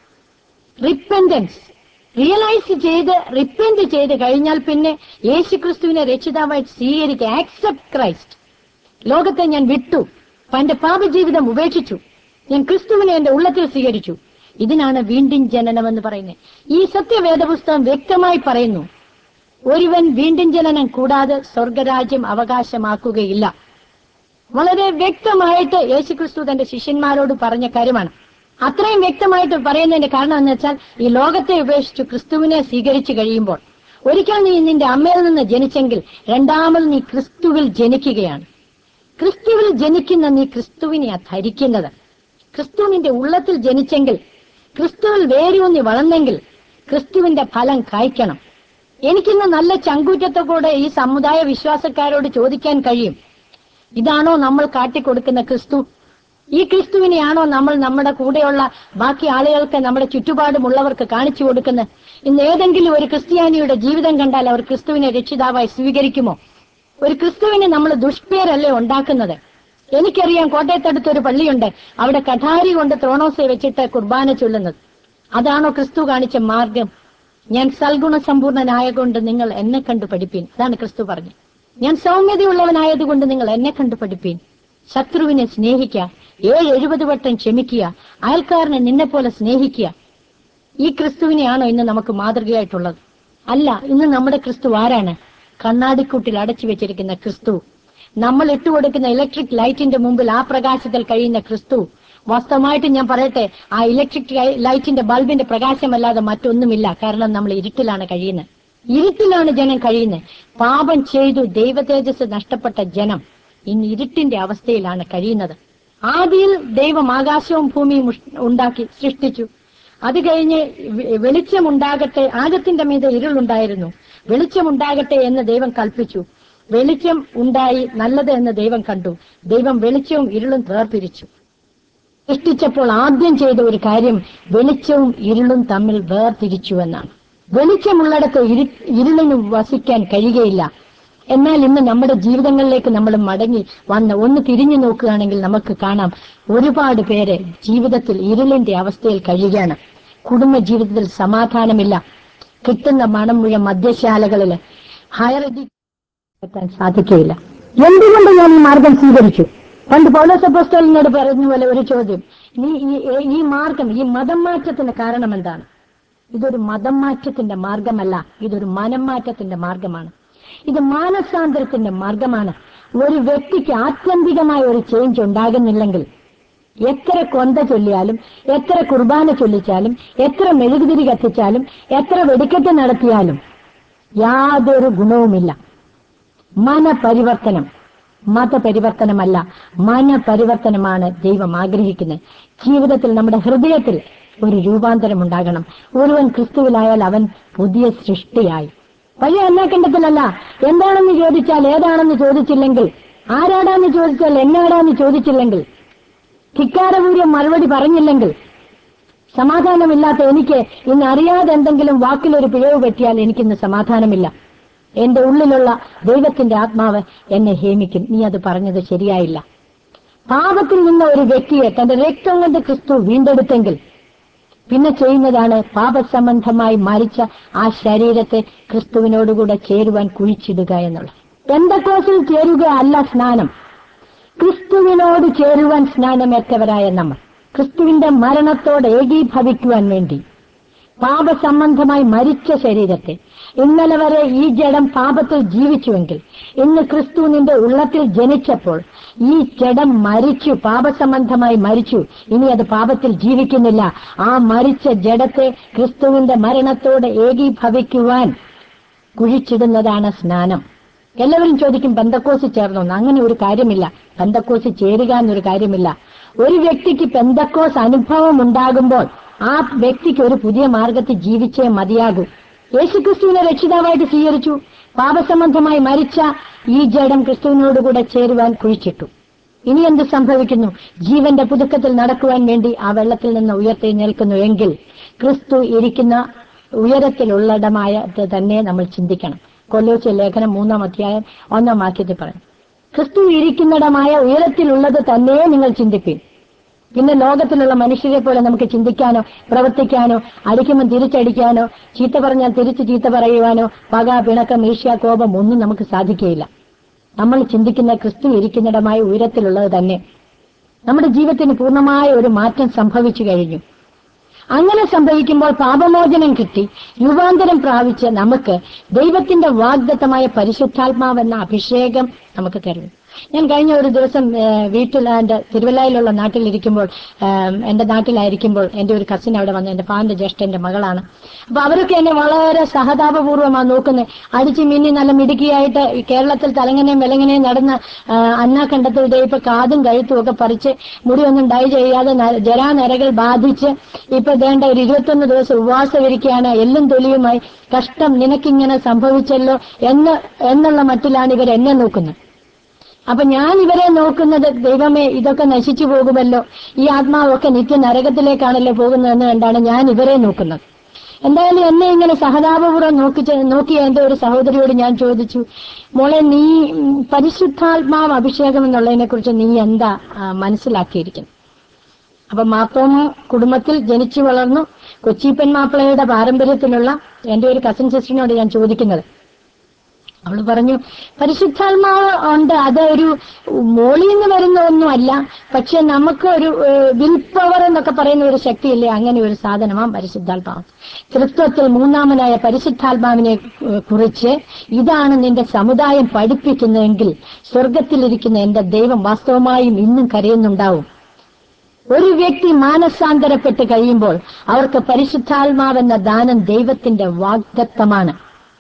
റിപ്പൻഡൻസ് റിയലൈസ് ചെയ്ത് റിപ്പൻഡ് ചെയ്ത് കഴിഞ്ഞാൽ പിന്നെ യേശു ക്രിസ്തുവിനെ രക്ഷിതാവായിട്ട് സ്വീകരിക്കുക ആക്സെപ്റ്റ് ക്രൈസ്റ്റ് ലോകത്തെ ഞാൻ വിട്ടു എന്റെ പാപജീവിതം ഉപേക്ഷിച്ചു ഞാൻ ക്രിസ്തുവിനെ എന്റെ ഉള്ളത്തിൽ സ്വീകരിച്ചു ഇതിനാണ് വീണ്ടും ജനനം എന്ന് പറയുന്നത് ഈ സത്യവേദപുസ്തകം വ്യക്തമായി പറയുന്നു ഒരുവൻ വീണ്ടും ജനനം കൂടാതെ സ്വർഗരാജ്യം അവകാശമാക്കുകയില്ല വളരെ വ്യക്തമായിട്ട് യേശുക്രിസ്തു തന്റെ ശിഷ്യന്മാരോട് പറഞ്ഞ കാര്യമാണ് അത്രയും വ്യക്തമായിട്ട് പറയുന്നതിന്റെ കാരണം എന്ന് വെച്ചാൽ ഈ ലോകത്തെ ഉപേക്ഷിച്ചു ക്രിസ്തുവിനെ സ്വീകരിച്ചു കഴിയുമ്പോൾ ഒരിക്കൽ നീ നിന്റെ അമ്മയിൽ നിന്ന് ജനിച്ചെങ്കിൽ രണ്ടാമത് നീ ക്രിസ്തുവിൽ ജനിക്കുകയാണ് ക്രിസ്തുവിൽ ജനിക്കുന്ന നീ ക്രിസ്തുവിനെയാ ധരിക്കുന്നത് ക്രിസ്തു നിന്റെ ഉള്ളത്തിൽ ജനിച്ചെങ്കിൽ ക്രിസ്തുവിൽ വേരൂന്നി വളർന്നെങ്കിൽ ക്രിസ്തുവിന്റെ ഫലം കായ്ക്കണം എനിക്കിന്ന് നല്ല ചങ്കൂറ്റത്തോടെ ഈ സമുദായ വിശ്വാസക്കാരോട് ചോദിക്കാൻ കഴിയും ഇതാണോ നമ്മൾ കാട്ടിക്കൊടുക്കുന്ന ക്രിസ്തു ഈ ക്രിസ്തുവിനെയാണോ നമ്മൾ നമ്മുടെ കൂടെയുള്ള ബാക്കി ആളുകൾക്ക് നമ്മുടെ ചുറ്റുപാടുമുള്ളവർക്ക് കാണിച്ചു കൊടുക്കുന്നത് ഇന്ന് ഏതെങ്കിലും ഒരു ക്രിസ്ത്യാനിയുടെ ജീവിതം കണ്ടാൽ അവർ ക്രിസ്തുവിനെ രക്ഷിതാവായി സ്വീകരിക്കുമോ ഒരു ക്രിസ്തുവിനെ നമ്മൾ ദുഷ്പേരല്ലേ ഉണ്ടാക്കുന്നത് എനിക്കറിയാം കോട്ടയത്തടുത്ത് ഒരു പള്ളിയുണ്ട് അവിടെ കഠാരി കൊണ്ട് ത്രോണോസെ വെച്ചിട്ട് കുർബാന ചൊല്ലുന്നത് അതാണോ ക്രിസ്തു കാണിച്ച മാർഗം ഞാൻ സൽഗുണ സമ്പൂർണനായതുകൊണ്ട് നിങ്ങൾ എന്നെ കണ്ടു പഠിപ്പീൻ അതാണ് ക്രിസ്തു പറഞ്ഞു ഞാൻ സൗമ്യതയുള്ളവനായതുകൊണ്ട് നിങ്ങൾ എന്നെ കണ്ടു പഠിപ്പീൻ ശത്രുവിനെ സ്നേഹിക്കുക ഏഴ് എഴുപത് വട്ടം ക്ഷമിക്കുക അയൽക്കാരനെ നിന്നെ പോലെ സ്നേഹിക്കുക ഈ ക്രിസ്തുവിനെയാണോ ഇന്ന് നമുക്ക് മാതൃകയായിട്ടുള്ളത് അല്ല ഇന്ന് നമ്മുടെ ക്രിസ്തു ആരാണ് കണ്ണാടിക്കൂട്ടിൽ അടച്ചു വെച്ചിരിക്കുന്ന ക്രിസ്തു നമ്മൾ ഇട്ടുകൊടുക്കുന്ന ഇലക്ട്രിക് ലൈറ്റിന്റെ മുമ്പിൽ ആ പ്രകാശത്തിൽ കഴിയുന്ന ക്രിസ്തു വാസ്തവമായിട്ട് ഞാൻ പറയട്ടെ ആ ഇലക്ട്രിക് ലൈറ്റിന്റെ ബൾബിന്റെ പ്രകാശമല്ലാതെ മറ്റൊന്നുമില്ല കാരണം നമ്മൾ ഇരുട്ടിലാണ് കഴിയുന്നത് ഇരുട്ടിലാണ് ജനം കഴിയുന്നത് പാപം ചെയ്തു ദൈവ തേജസ് നഷ്ടപ്പെട്ട ജനം ഇന്ന് ഇരുട്ടിന്റെ അവസ്ഥയിലാണ് കഴിയുന്നത് ആദിയിൽ ദൈവം ആകാശവും ഭൂമിയും ഉഷ്- ഉണ്ടാക്കി സൃഷ്ടിച്ചു അത് കഴിഞ്ഞ് വെ- വെളിച്ചമുണ്ടാകട്ടെ ആകത്തിന്റെ മീതെ ഇരുളുണ്ടായിരുന്നു വെളിച്ചമുണ്ടാകട്ടെ എന്ന് ദൈവം കൽപ്പിച്ചു വെളിച്ചം ഉണ്ടായി നല്ലത് എന്ന് ദൈവം കണ്ടു ദൈവം വെളിച്ചവും ഇരുളും വേർപിരിച്ചു സൃഷ്ടിച്ചപ്പോൾ ആദ്യം ചെയ്ത ഒരു കാര്യം വെളിച്ചവും ഇരുളും തമ്മിൽ വേർതിരിച്ചു എന്നാണ് വെളിച്ചമുള്ളിടത്ത് ഇരു ഇരുളിന് വസിക്കാൻ കഴിയുകയില്ല എന്നാൽ ഇന്ന് നമ്മുടെ ജീവിതങ്ങളിലേക്ക് നമ്മൾ മടങ്ങി വന്ന് ഒന്ന് തിരിഞ്ഞു നോക്കുകയാണെങ്കിൽ നമുക്ക് കാണാം ഒരുപാട് പേര് ജീവിതത്തിൽ ഇരുളിന്റെ അവസ്ഥയിൽ കഴിയുകയാണ് കുടുംബ ജീവിതത്തിൽ സമാധാനമില്ല കിട്ടുന്ന മണം മുഴുവൻ മദ്യശാലകളില് ഹയർ എഡ്യൂക്കേഷൻ എത്താൻ സാധിക്കുകയില്ല എന്തുകൊണ്ട് ഞാൻ ഈ മാർഗം സ്വീകരിച്ചു പണ്ട് പൗലോസപ്പോസ്തലിനോട് പറഞ്ഞ പോലെ ഒരു ചോദ്യം നീ ഈ- ഈ മാർഗം ഈ മതം മാറ്റത്തിന്റെ കാരണം എന്താണ് ഇതൊരു മതം മാറ്റത്തിന്റെ മാർഗമല്ല ഇതൊരു മനം മാറ്റത്തിന്റെ മാർഗമാണ് ഇത് മാനസാന്തരത്തിന്റെ മാർഗമാണ് ഒരു വ്യക്തിക്ക് ആത്യന്തികമായ ഒരു ചേഞ്ച് ഉണ്ടാകുന്നില്ലെങ്കിൽ എത്ര കൊന്ത ചൊല്ലിയാലും എത്ര കുർബാന ചൊല്ലിച്ചാലും എത്ര മെഴുകുതിരി കത്തിച്ചാലും എത്ര വെടിക്കെട്ട് നടത്തിയാലും യാതൊരു ഗുണവുമില്ല മനപരിവർത്തനം മതപരിവർത്തനമല്ല മനപരിവർത്തനമാണ് ദൈവം ആഗ്രഹിക്കുന്നത് ജീവിതത്തിൽ നമ്മുടെ ഹൃദയത്തിൽ ഒരു രൂപാന്തരം ഉണ്ടാകണം ഒരുവൻ ക്രിസ്തുവിലായാൽ അവൻ പുതിയ സൃഷ്ടിയായി പഴയ അന്നാക്കണ്ടത്തിലല്ല എന്താണെന്ന് ചോദിച്ചാൽ ഏതാണെന്ന് ചോദിച്ചില്ലെങ്കിൽ ആരാടാന്ന് ചോദിച്ചാൽ എന്നാടാന്ന് ചോദിച്ചില്ലെങ്കിൽ ധിക്കാരപൂർവ്വം മറുപടി പറഞ്ഞില്ലെങ്കിൽ സമാധാനമില്ലാത്ത എനിക്ക് ഇന്ന് അറിയാതെ എന്തെങ്കിലും വാക്കിലൊരു പിഴവ് പറ്റിയാൽ എനിക്കിന്ന് സമാധാനമില്ല എന്റെ ഉള്ളിലുള്ള ദൈവത്തിന്റെ ആത്മാവ് എന്നെ ഹേമിക്കും നീ അത് പറഞ്ഞത് ശരിയായില്ല പാപത്തിൽ നിന്ന ഒരു വ്യക്തിയെ തന്റെ രക്തം കൊണ്ട് ക്രിസ്തു വീണ്ടെടുത്തെങ്കിൽ പിന്നെ ചെയ്യുന്നതാണ് പാപസംബന്ധമായി മരിച്ച ആ ശരീരത്തെ ക്രിസ്തുവിനോടുകൂടെ ചേരുവാൻ കുഴിച്ചിടുക എന്നുള്ളത് എന്തൊക്കോസിൽ ചേരുക അല്ല സ്നാനം ക്രിസ്തുവിനോട് ചേരുവാൻ സ്നാനമേറ്റവരായ നമ്മൾ ക്രിസ്തുവിന്റെ മരണത്തോട് ഏകീഭവിക്കുവാൻ വേണ്ടി പാപസംബന്ധമായി മരിച്ച ശരീരത്തെ ഇന്നലെ വരെ ഈ ജഡം പാപത്തിൽ ജീവിച്ചുവെങ്കിൽ ഇന്ന് ക്രിസ്തു നിന്റെ ഉള്ളത്തിൽ ജനിച്ചപ്പോൾ ഈ ജഡം മരിച്ചു പാപസംബന്ധമായി മരിച്ചു ഇനി അത് പാപത്തിൽ ജീവിക്കുന്നില്ല ആ മരിച്ച ജഡത്തെ ക്രിസ്തുവിന്റെ മരണത്തോട് ഏകീഭവിക്കുവാൻ കുഴിച്ചിടുന്നതാണ് സ്നാനം എല്ലാവരും ചോദിക്കും ബന്ധക്കോസ് ചേർന്നോന്ന് അങ്ങനെ ഒരു കാര്യമില്ല ബന്ധക്കോസ് ചേരുക എന്നൊരു കാര്യമില്ല ഒരു വ്യക്തിക്ക് പെന്തക്കോസ് അനുഭവം ഉണ്ടാകുമ്പോൾ ആ വ്യക്തിക്ക് ഒരു പുതിയ മാർഗത്തിൽ ജീവിച്ചേ മതിയാകൂ യേശുക്രിസ്തുവിനെ രക്ഷിതാവായിട്ട് സ്വീകരിച്ചു പാപസംബന്ധമായി മരിച്ച ഈ ജഡം ക്രിസ്തുവിനോടുകൂടെ ചേരുവാൻ കുഴിച്ചിട്ടു ഇനി എന്ത് സംഭവിക്കുന്നു ജീവന്റെ പുതുക്കത്തിൽ നടക്കുവാൻ വേണ്ടി ആ വെള്ളത്തിൽ നിന്ന് ഉയർത്തെഴുന്നേൽക്കുന്നു എങ്കിൽ ക്രിസ്തു ഇരിക്കുന്ന ഉയരത്തിലുള്ളടമായ തന്നെ നമ്മൾ ചിന്തിക്കണം കൊല്ലോച്ച ലേഖനം മൂന്നാം അധ്യായം ഒന്നാം വാക്യത്തിൽ പറയും ക്രിസ്തു ഇരിക്കുന്നിടമായ ഉയരത്തിലുള്ളത് തന്നെ നിങ്ങൾ ചിന്തിപ്പീൻ പിന്നെ ലോകത്തിലുള്ള മനുഷ്യരെ പോലെ നമുക്ക് ചിന്തിക്കാനോ പ്രവർത്തിക്കാനോ അടിക്കുമ്പോൾ തിരിച്ചടിക്കാനോ ചീത്ത പറഞ്ഞാൽ തിരിച്ച് ചീത്ത പറയുവാനോ പക പിണക്കം ഈഷ്യ കോപം ഒന്നും നമുക്ക് സാധിക്കുകയില്ല നമ്മൾ ചിന്തിക്കുന്ന ക്രിസ്തു ഇരിക്കുന്നിടമായ ഉയരത്തിലുള്ളത് തന്നെ നമ്മുടെ ജീവിതത്തിന് പൂർണ്ണമായ ഒരു മാറ്റം സംഭവിച്ചു കഴിഞ്ഞു അങ്ങനെ സംഭവിക്കുമ്പോൾ പാപമോചനം കിട്ടി രൂപാന്തരം പ്രാപിച്ച് നമുക്ക് ദൈവത്തിന്റെ വാഗ്ദത്തമായ പരിശുദ്ധാത്മാവെന്ന അഭിഷേകം നമുക്ക് തരുന്നു ഞാൻ കഴിഞ്ഞ ഒരു ദിവസം ഏഹ്, വീട്ടിൽ എന്റെ തിരുവല്ലയിലുള്ള നാട്ടിലിരിക്കുമ്പോൾ ഏഹ്, എന്റെ നാട്ടിലായിരിക്കുമ്പോൾ എന്റെ ഒരു കസിൻ അവിടെ വന്ന് എന്റെ ഫാന്റെ ജ്യേഷ്ഠന്റെ മകളാണ് അപ്പൊ അവരൊക്കെ എന്നെ വളരെ സഹതാപപൂർവ്വമാണ് നോക്കുന്നത് അടിച്ച് മിന്നി നല്ല മിടുക്കിയായിട്ട് ഈ കേരളത്തിൽ തലങ്ങനെയും വിലങ്ങനെയും നടന്ന അന്നാ കണ്ടത്തിൽ ഇപ്പൊ കാതും കഴുത്തും ഒക്കെ പറിച്ച് മുടിയൊന്നും ഡൈ ചെയ്യാതെ ന- ജരാനരകൾ ബാധിച്ച് ഇപ്പൊ വേണ്ട ഒരു ഇരുപത്തൊന്ന് ദിവസം ഉപവാസം ഇരിക്കുകയാണ് എല്ലും തൊലിയുമായി കഷ്ടം നിനക്കിങ്ങനെ സംഭവിച്ചല്ലോ എന്ന് എന്നുള്ള മട്ടിലാണ് ഇവർ എന്നെ നോക്കുന്നത് അപ്പൊ ഞാൻ ഇവരെ നോക്കുന്നത് ദൈവമേ ഇതൊക്കെ നശിച്ചു പോകുമല്ലോ ഈ ആത്മാവൊക്കെ നിത്യ നരകത്തിലേക്കാണല്ലോ പോകുന്നതെന്ന് കണ്ടാണ് ഞാൻ ഇവരെ നോക്കുന്നത് എന്തായാലും എന്നെ ഇങ്ങനെ സഹതാപപൂർവ്വം നോക്കി നോക്കിയ എന്റെ ഒരു സഹോദരിയോട് ഞാൻ ചോദിച്ചു മോളെ നീ ഉം, പരിശുദ്ധാത്മാവ് അഭിഷേകം എന്നുള്ളതിനെ കുറിച്ച് നീ എന്താ ആ, മനസ്സിലാക്കിയിരിക്കുന്നത് അപ്പൊ മാത്തോമ കുടുംബത്തിൽ ജനിച്ചു വളർന്നു കൊച്ചിപ്പൻ മാപ്പിളയുടെ പാരമ്പര്യത്തിലുള്ള എന്റെ ഒരു കസിൻ സിസ്റ്ററിനോട് ഞാൻ ചോദിക്കുന്നത് അവള് പറഞ്ഞു പരിശുദ്ധാത്മാവ് ഉണ്ട് അത് ഒരു മോളിൽ നിന്ന് വരുന്ന ഒന്നുമല്ല പക്ഷെ നമുക്ക് ഒരു വിൽ പവർ എന്നൊക്കെ പറയുന്ന ഒരു ശക്തിയില്ലേ അങ്ങനെ ഒരു സാധനമാണ് പരിശുദ്ധാത്മാവ് ക്രിസ്തത്തിൽ മൂന്നാമനായ പരിശുദ്ധാത്മാവിനെ ഏഹ്, കുറിച്ച് ഇതാണ് നിന്റെ സമുദായം പഠിപ്പിക്കുന്നതെങ്കിൽ സ്വർഗത്തിലിരിക്കുന്ന എന്റെ ദൈവം വാസ്തവമായും ഇന്നും കരയുന്നുണ്ടാവും ഒരു വ്യക്തി മാനസാന്തരപ്പെട്ട് കഴിയുമ്പോൾ അവർക്ക് പരിശുദ്ധാത്മാവെന്ന ദാനം ദൈവത്തിന്റെ വാഗ്ദത്തമാണ്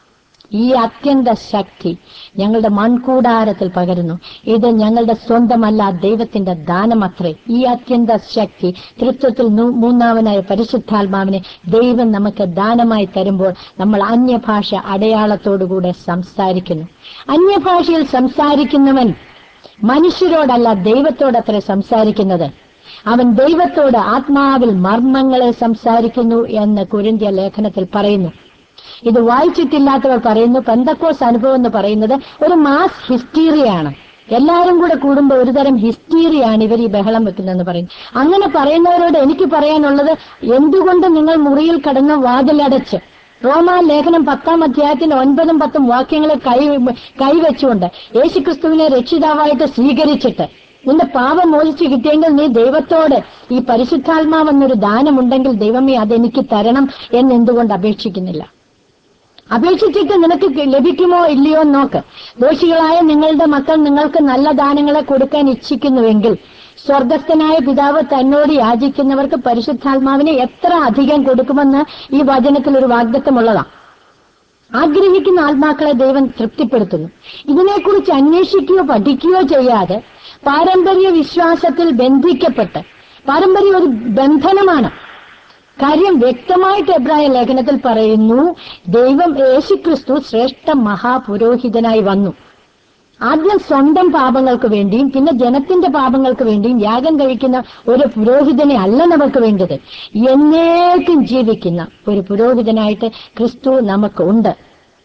ഈ അത്യന്ത ശക്തി ഞങ്ങളുടെ മൺകൂടാരത്തിൽ പകരുന്നു ഇത് ഞങ്ങളുടെ സ്വന്തമല്ല ദൈവത്തിന്റെ ദാനമത്രേ ഈ അത്യന്ത ശക്തി തൃത്വത്തിൽ നൂ- മൂന്നാമനായ പരിശുദ്ധാത്മാവിനെ ദൈവം നമുക്ക് ദാനമായി തരുമ്പോൾ നമ്മൾ അന്യഭാഷ അടയാളത്തോടുകൂടെ സംസാരിക്കുന്നു അന്യഭാഷയിൽ സംസാരിക്കുന്നവൻ മനുഷ്യരോടല്ല ദൈവത്തോടത്ര സംസാരിക്കുന്നത് അവൻ ദൈവത്തോട് ആത്മാവിൽ മർമ്മങ്ങളെ സംസാരിക്കുന്നു എന്ന് കുരിന്തിയ ലേഖനത്തിൽ പറയുന്നു ഇത് വായിച്ചിട്ടില്ലാത്തവർ പറയുന്നു പെന്തക്കോസ് അനുഭവം എന്ന് പറയുന്നത് ഒരു മാസ് ഹിസ്റ്റീറിയാണ് എല്ലാവരും കൂടെ കൂടുമ്പോൾ ഒരുതരം ഹിസ്റ്റീറിയാണ് ഇവർ ഈ ബഹളം വെക്കുന്നതെന്ന് പറയുന്നു അങ്ങനെ പറയുന്നവരോട് എനിക്ക് പറയാനുള്ളത് എന്തുകൊണ്ട് നിങ്ങൾ മുറിയിൽ കടന്ന് വാതിലടച്ച് റോമാ ലേഖനം പത്താം അധ്യായത്തിന്റെ ഒൻപതും പത്തും വാക്യങ്ങളെ കൈ കൈവച്ചുകൊണ്ട് യേശുക്രിസ്തുവിനെ രക്ഷിതാവായിട്ട് സ്വീകരിച്ചിട്ട് നിന്റെ പാപം മോചിച്ചു കിട്ടിയെങ്കിൽ നീ ദൈവത്തോട് ഈ പരിശുദ്ധാത്മാവെന്നൊരു ദാനമുണ്ടെങ്കിൽ ദൈവമേ അതെനിക്ക് തരണം എന്ന് എന്തുകൊണ്ട് അപേക്ഷിക്കുന്നില്ല അപേക്ഷിച്ചിട്ട് നിനക്ക് ലഭിക്കുമോ ഇല്ലയോ എന്ന് നോക്ക് ദോഷികളായ നിങ്ങളുടെ മക്കൾ നിങ്ങൾക്ക് നല്ല ദാനങ്ങളെ കൊടുക്കാൻ ഇച്ഛിക്കുന്നുവെങ്കിൽ സ്വർഗസ്ഥനായ പിതാവ് തന്നോട് യാചിക്കുന്നവർക്ക് പരിശുദ്ധാത്മാവിനെ എത്ര അധികം കൊടുക്കുമെന്ന് ഈ വചനത്തിൽ ഒരു വാഗ്ദത്തമുള്ളതാണ് ആഗ്രഹിക്കുന്ന ആത്മാക്കളെ ദൈവം തൃപ്തിപ്പെടുത്തുന്നു ഇതിനെക്കുറിച്ച് അന്വേഷിക്കുകയോ പഠിക്കുകയോ ചെയ്യാതെ പാരമ്പര്യ വിശ്വാസത്തിൽ ബന്ധിക്കപ്പെട്ട് പാരമ്പര്യം ഒരു ബന്ധനമാണ് കാര്യം വ്യക്തമായിട്ട് എബ്രായ ലേഖനത്തിൽ പറയുന്നു ദൈവം യേശുക്രിസ്തു ശ്രേഷ്ഠ മഹാപുരോഹിതനായി വന്നു ആദ്യം സ്വന്തം പാപങ്ങൾക്ക് വേണ്ടിയും പിന്നെ ജനത്തിന്റെ പാപങ്ങൾക്ക് വേണ്ടിയും യാഗം കഴിക്കുന്ന ഒരു പുരോഹിതനെ അല്ല നമുക്ക് വേണ്ടത് എന്നേക്കും ജീവിക്കുന്ന ഒരു പുരോഹിതനായിട്ട് ക്രിസ്തു നമുക്ക് ഉണ്ട്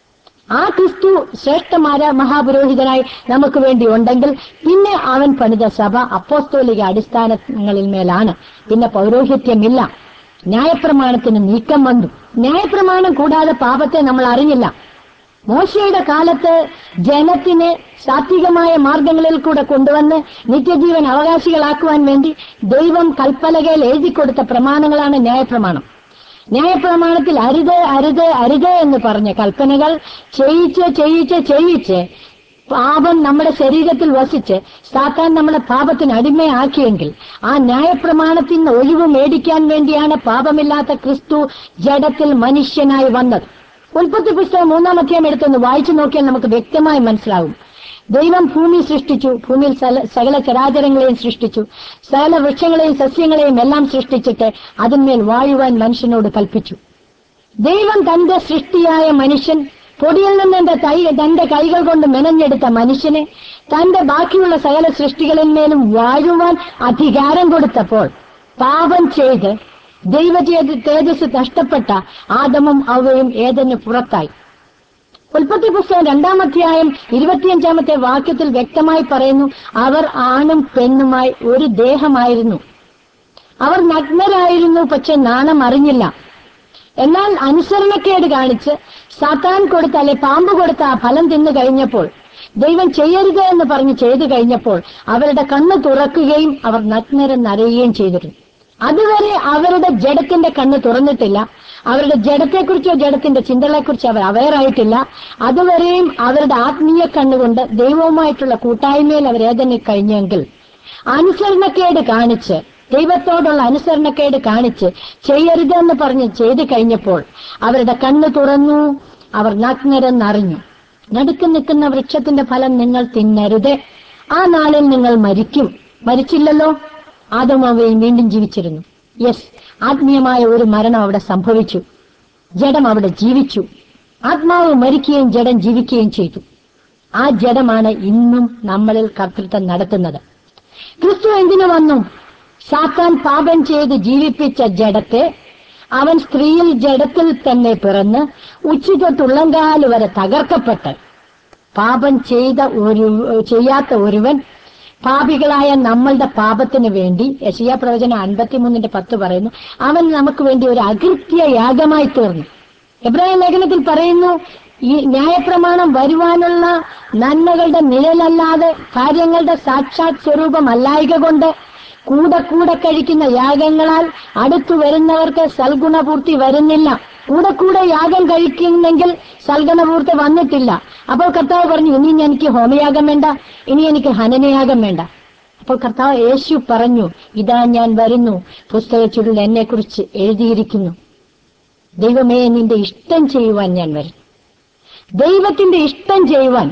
ആ ക്രിസ്തു ശ്രേഷ്ഠമാര മഹാപുരോഹിതനായി നമുക്ക് വേണ്ടി ഉണ്ടെങ്കിൽ പിന്നെ അവൻ പണിത സഭ അപ്പോസ്തോലിക അടിസ്ഥാനങ്ങളിൽ മേലാണ് പിന്നെ പൗരോഹിത്യമില്ല ന്യായപ്രമാണത്തിന് നീക്കം വന്നു ന്യായപ്രമാണം കൂടാതെ പാപത്തെ നമ്മൾ അറിഞ്ഞില്ല മോശയുടെ കാലത്ത് ജനത്തിനെ സാത്വികമായ മാർഗങ്ങളിൽ കൂടെ കൊണ്ടുവന്ന് നിത്യജീവൻ അവകാശികളാക്കുവാൻ വേണ്ടി ദൈവം കൽപ്പലകയിൽ എഴുതി കൊടുത്ത പ്രമാണങ്ങളാണ് ന്യായപ്രമാണം ന്യായപ്രമാണത്തിൽ അരുത് അരുത് അരുത് എന്ന് പറഞ്ഞ കൽപ്പനകൾ ചെയ്യിച്ച് ചെയ്യിച്ച് ചെയ്യിച്ച് പാപം നമ്മുടെ ശരീരത്തിൽ വസിച്ച് സാത്താൻ നമ്മളെ പാപത്തിന് അടിമയാക്കിയെങ്കിൽ ആ ന്യായപ്രമാണത്തിന് ഒഴിവ് മേടിക്കാൻ വേണ്ടിയാണ് പാപമില്ലാത്ത ക്രിസ്തു ജഡത്തിൽ മനുഷ്യനായി വന്നത് ഉൽപ്പത്തി പുസ്തകം മൂന്നാം അധ്യായം എടുത്തൊന്ന് വായിച്ചു നോക്കിയാൽ നമുക്ക് വ്യക്തമായി മനസ്സിലാവും ദൈവം ഭൂമി സൃഷ്ടിച്ചു ഭൂമിയിൽ സല- സകല ചരാചരങ്ങളെയും സൃഷ്ടിച്ചു സകല വൃക്ഷങ്ങളെയും സസ്യങ്ങളെയും എല്ലാം സൃഷ്ടിച്ചിട്ട് അതിന്മേൽ വാഴുവാൻ മനുഷ്യനോട് കൽപ്പിച്ചു ദൈവം തന്റെ സൃഷ്ടിയായ മനുഷ്യൻ പൊടിയിൽ നിന്ന് തന്റെ തൈ തന്റെ കൈകൾ കൊണ്ട് മെനഞ്ഞെടുത്ത മനുഷ്യനെ തന്റെ ബാക്കിയുള്ള സകല സൃഷ്ടികളിന്മേലും വാഴുവാൻ അധികാരം കൊടുത്തപ്പോൾ പാപം ചെയ്ത് ദൈവ തേജസ് നഷ്ടപ്പെട്ട ആദമും അവയും ഏതെന്ന് പുറത്തായി ഉൽപ്പത്തി പുസ്തകം രണ്ടാം അധ്യായം ഇരുപത്തിയഞ്ചാമത്തെ വാക്യത്തിൽ വ്യക്തമായി പറയുന്നു അവർ ആണും പെണ്ണുമായി ഒരു ദേഹമായിരുന്നു അവർ നഗ്നരായിരുന്നു പക്ഷെ നാണം അറിഞ്ഞില്ല എന്നാൽ അനുസരണക്കേട് കാണിച്ച് സാത്താൻ കൊടുത്ത അല്ലെ പാമ്പ് കൊടുത്ത ആ ഫലം തിന്നു കഴിഞ്ഞപ്പോൾ ദൈവം ചെയ്യരുത് എന്ന് പറഞ്ഞ് ചെയ്തു കഴിഞ്ഞപ്പോൾ അവരുടെ കണ്ണ് തുറക്കുകയും അവർ നഗ്നരെന്നറിയുകയും ചെയ്തിരുന്നു അതുവരെ അവരുടെ ജഡത്തിന്റെ കണ്ണ് തുറന്നിട്ടില്ല അവരുടെ ജഡത്തെക്കുറിച്ചോ ജഡത്തിന്റെ ചിന്തകളെക്കുറിച്ചോ അവർ അവയറായിട്ടില്ല അതുവരെയും അവരുടെ ആത്മീയ കണ്ണുകൊണ്ട് ദൈവവുമായിട്ടുള്ള കൂട്ടായ്മയിൽ അവർ ഏതെന്നെ കഴിഞ്ഞെങ്കിൽ അനുസരണക്കേട് കാണിച്ച് ദൈവത്തോടുള്ള അനുസരണക്കേട് കാണിച്ച് ചെയ്യരുതെന്ന് പറഞ്ഞ് ചെയ്തു കഴിഞ്ഞപ്പോൾ അവരുടെ കണ്ണ് തുറന്നു അവർ നഗ്നരെന്നറിഞ്ഞു നടുക്ക് നിൽക്കുന്ന വൃക്ഷത്തിന്റെ ഫലം നിങ്ങൾ തിന്നരുത് ആ നാളിൽ നിങ്ങൾ മരിക്കും മരിച്ചില്ലല്ലോ ആദം അവയും വീണ്ടും ജീവിച്ചിരുന്നു യെസ് ആത്മീയമായ ഒരു മരണം അവിടെ സംഭവിച്ചു ജഡം അവിടെ ജീവിച്ചു ആത്മാവ് മരിക്കുകയും ജഡം ജീവിക്കുകയും ചെയ്തു ആ ജഡമാണ് ഇന്നും നമ്മളിൽ കർത്തൃത്വം നടത്തുന്നത് ക്രിസ്തു എന്തിനു വന്നു സാത്താൻ പാപം ചെയ്ത് ജീവിപ്പിച്ച ജഡത്തെ അവൻ സ്ത്രീയിൽ ജഡത്തിൽ തന്നെ പിറന്ന് ഉച്ച തൊട്ടുള്ളങ്കാല് വരെ തകർക്കപ്പെട്ട് പാപം ചെയ്ത ഒരു ചെയ്യാത്ത ഒരുവൻ പാപികളായ നമ്മളുടെ പാപത്തിന് വേണ്ടി യശിയ പ്രവചനം അൻപത്തിമൂന്നിന്റെ പത്ത് പറയുന്നു അവൻ നമുക്ക് വേണ്ടി ഒരു അകൃത്യ യാഗമായി തീർന്നു എബ്രാഹിം ലേഖനത്തിൽ പറയുന്നു ഈ ന്യായപ്രമാണം വരുവാനുള്ള നന്മകളുടെ നിഴലല്ലാതെ കാര്യങ്ങളുടെ സാക്ഷാത് സ്വരൂപമല്ലായിക കൊണ്ട് കൂടെ കൂടെ കഴിക്കുന്ന യാഗങ്ങളാൽ അടുത്തു വരുന്നവർക്ക് സൽഗുണപൂർത്തി വരുന്നില്ല കൂടെ കൂടെ യാഗം കഴിക്കുന്നെങ്കിൽ സൽഗുണപൂർത്തി വന്നിട്ടില്ല അപ്പോൾ കർത്താവ് പറഞ്ഞു ഇനി എനിക്ക് ഹോമയാഗം വേണ്ട ഇനി എനിക്ക് ഹനനയാഗം വേണ്ട അപ്പോൾ കർത്താവ് യേശു പറഞ്ഞു ഇതാ ഞാൻ വരുന്നു പുസ്തക ചുരുൾ എന്നെ കുറിച്ച് എഴുതിയിരിക്കുന്നു ദൈവമേ നിന്റെ ഇഷ്ടം ചെയ്യുവാൻ ഞാൻ വരും ദൈവത്തിന്റെ ഇഷ്ടം ചെയ്യുവാൻ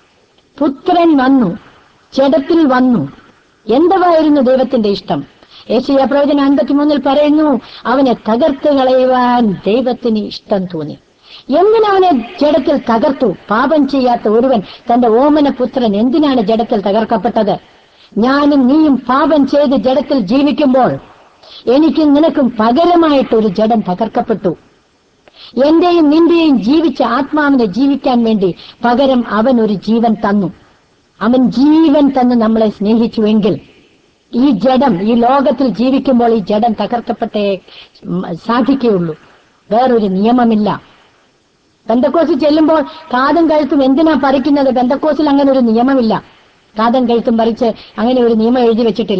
പുത്രൻ വന്നു ജഡത്തിൽ വന്നു എന്തുവായിരുന്നു ദൈവത്തിന്റെ ഇഷ്ടം ഏഷ്യ പ്രവചന അൻപത്തിമൂന്നിൽ പറയുന്നു അവനെ തകർത്ത് കളയുവാൻ ദൈവത്തിന് ഇഷ്ടം തോന്നി എന്തിനവനെ ജഡത്തിൽ തകർത്തു പാപം ചെയ്യാത്ത ഒരുവൻ തന്റെ ഓമന പുത്രൻ എന്തിനാണ് ജഡത്തിൽ തകർക്കപ്പെട്ടത് ഞാനും നീയും പാപം ചെയ്ത് ജഡത്തിൽ ജീവിക്കുമ്പോൾ എനിക്കും നിനക്കും പകരമായിട്ടൊരു ജഡം തകർക്കപ്പെട്ടു എന്റെയും നിന്റെയും ജീവിച്ച ആത്മാവിനെ ജീവിക്കാൻ വേണ്ടി പകരം അവൻ ഒരു ജീവൻ തന്നു അവൻ ജീവൻ തന്ന് നമ്മളെ സ്നേഹിച്ചുവെങ്കിൽ ഈ ജഡം ഈ ലോകത്തിൽ ജീവിക്കുമ്പോൾ ഈ ജഡം തകർക്കപ്പെട്ടേ ഉം, സാധിക്കുകയുള്ളൂ വേറൊരു നിയമമില്ല ബന്ധക്കോസിൽ ചെല്ലുമ്പോൾ കാതും കഴുത്തും എന്തിനാ പറിക്കുന്നത് ബന്ധക്കോസിൽ അങ്ങനെ ഒരു നിയമമില്ല കാതും കഴുത്തും പറിച്ച് അങ്ങനെ ഒരു നിയമം എഴുതി വെച്ചിട്ടില്ല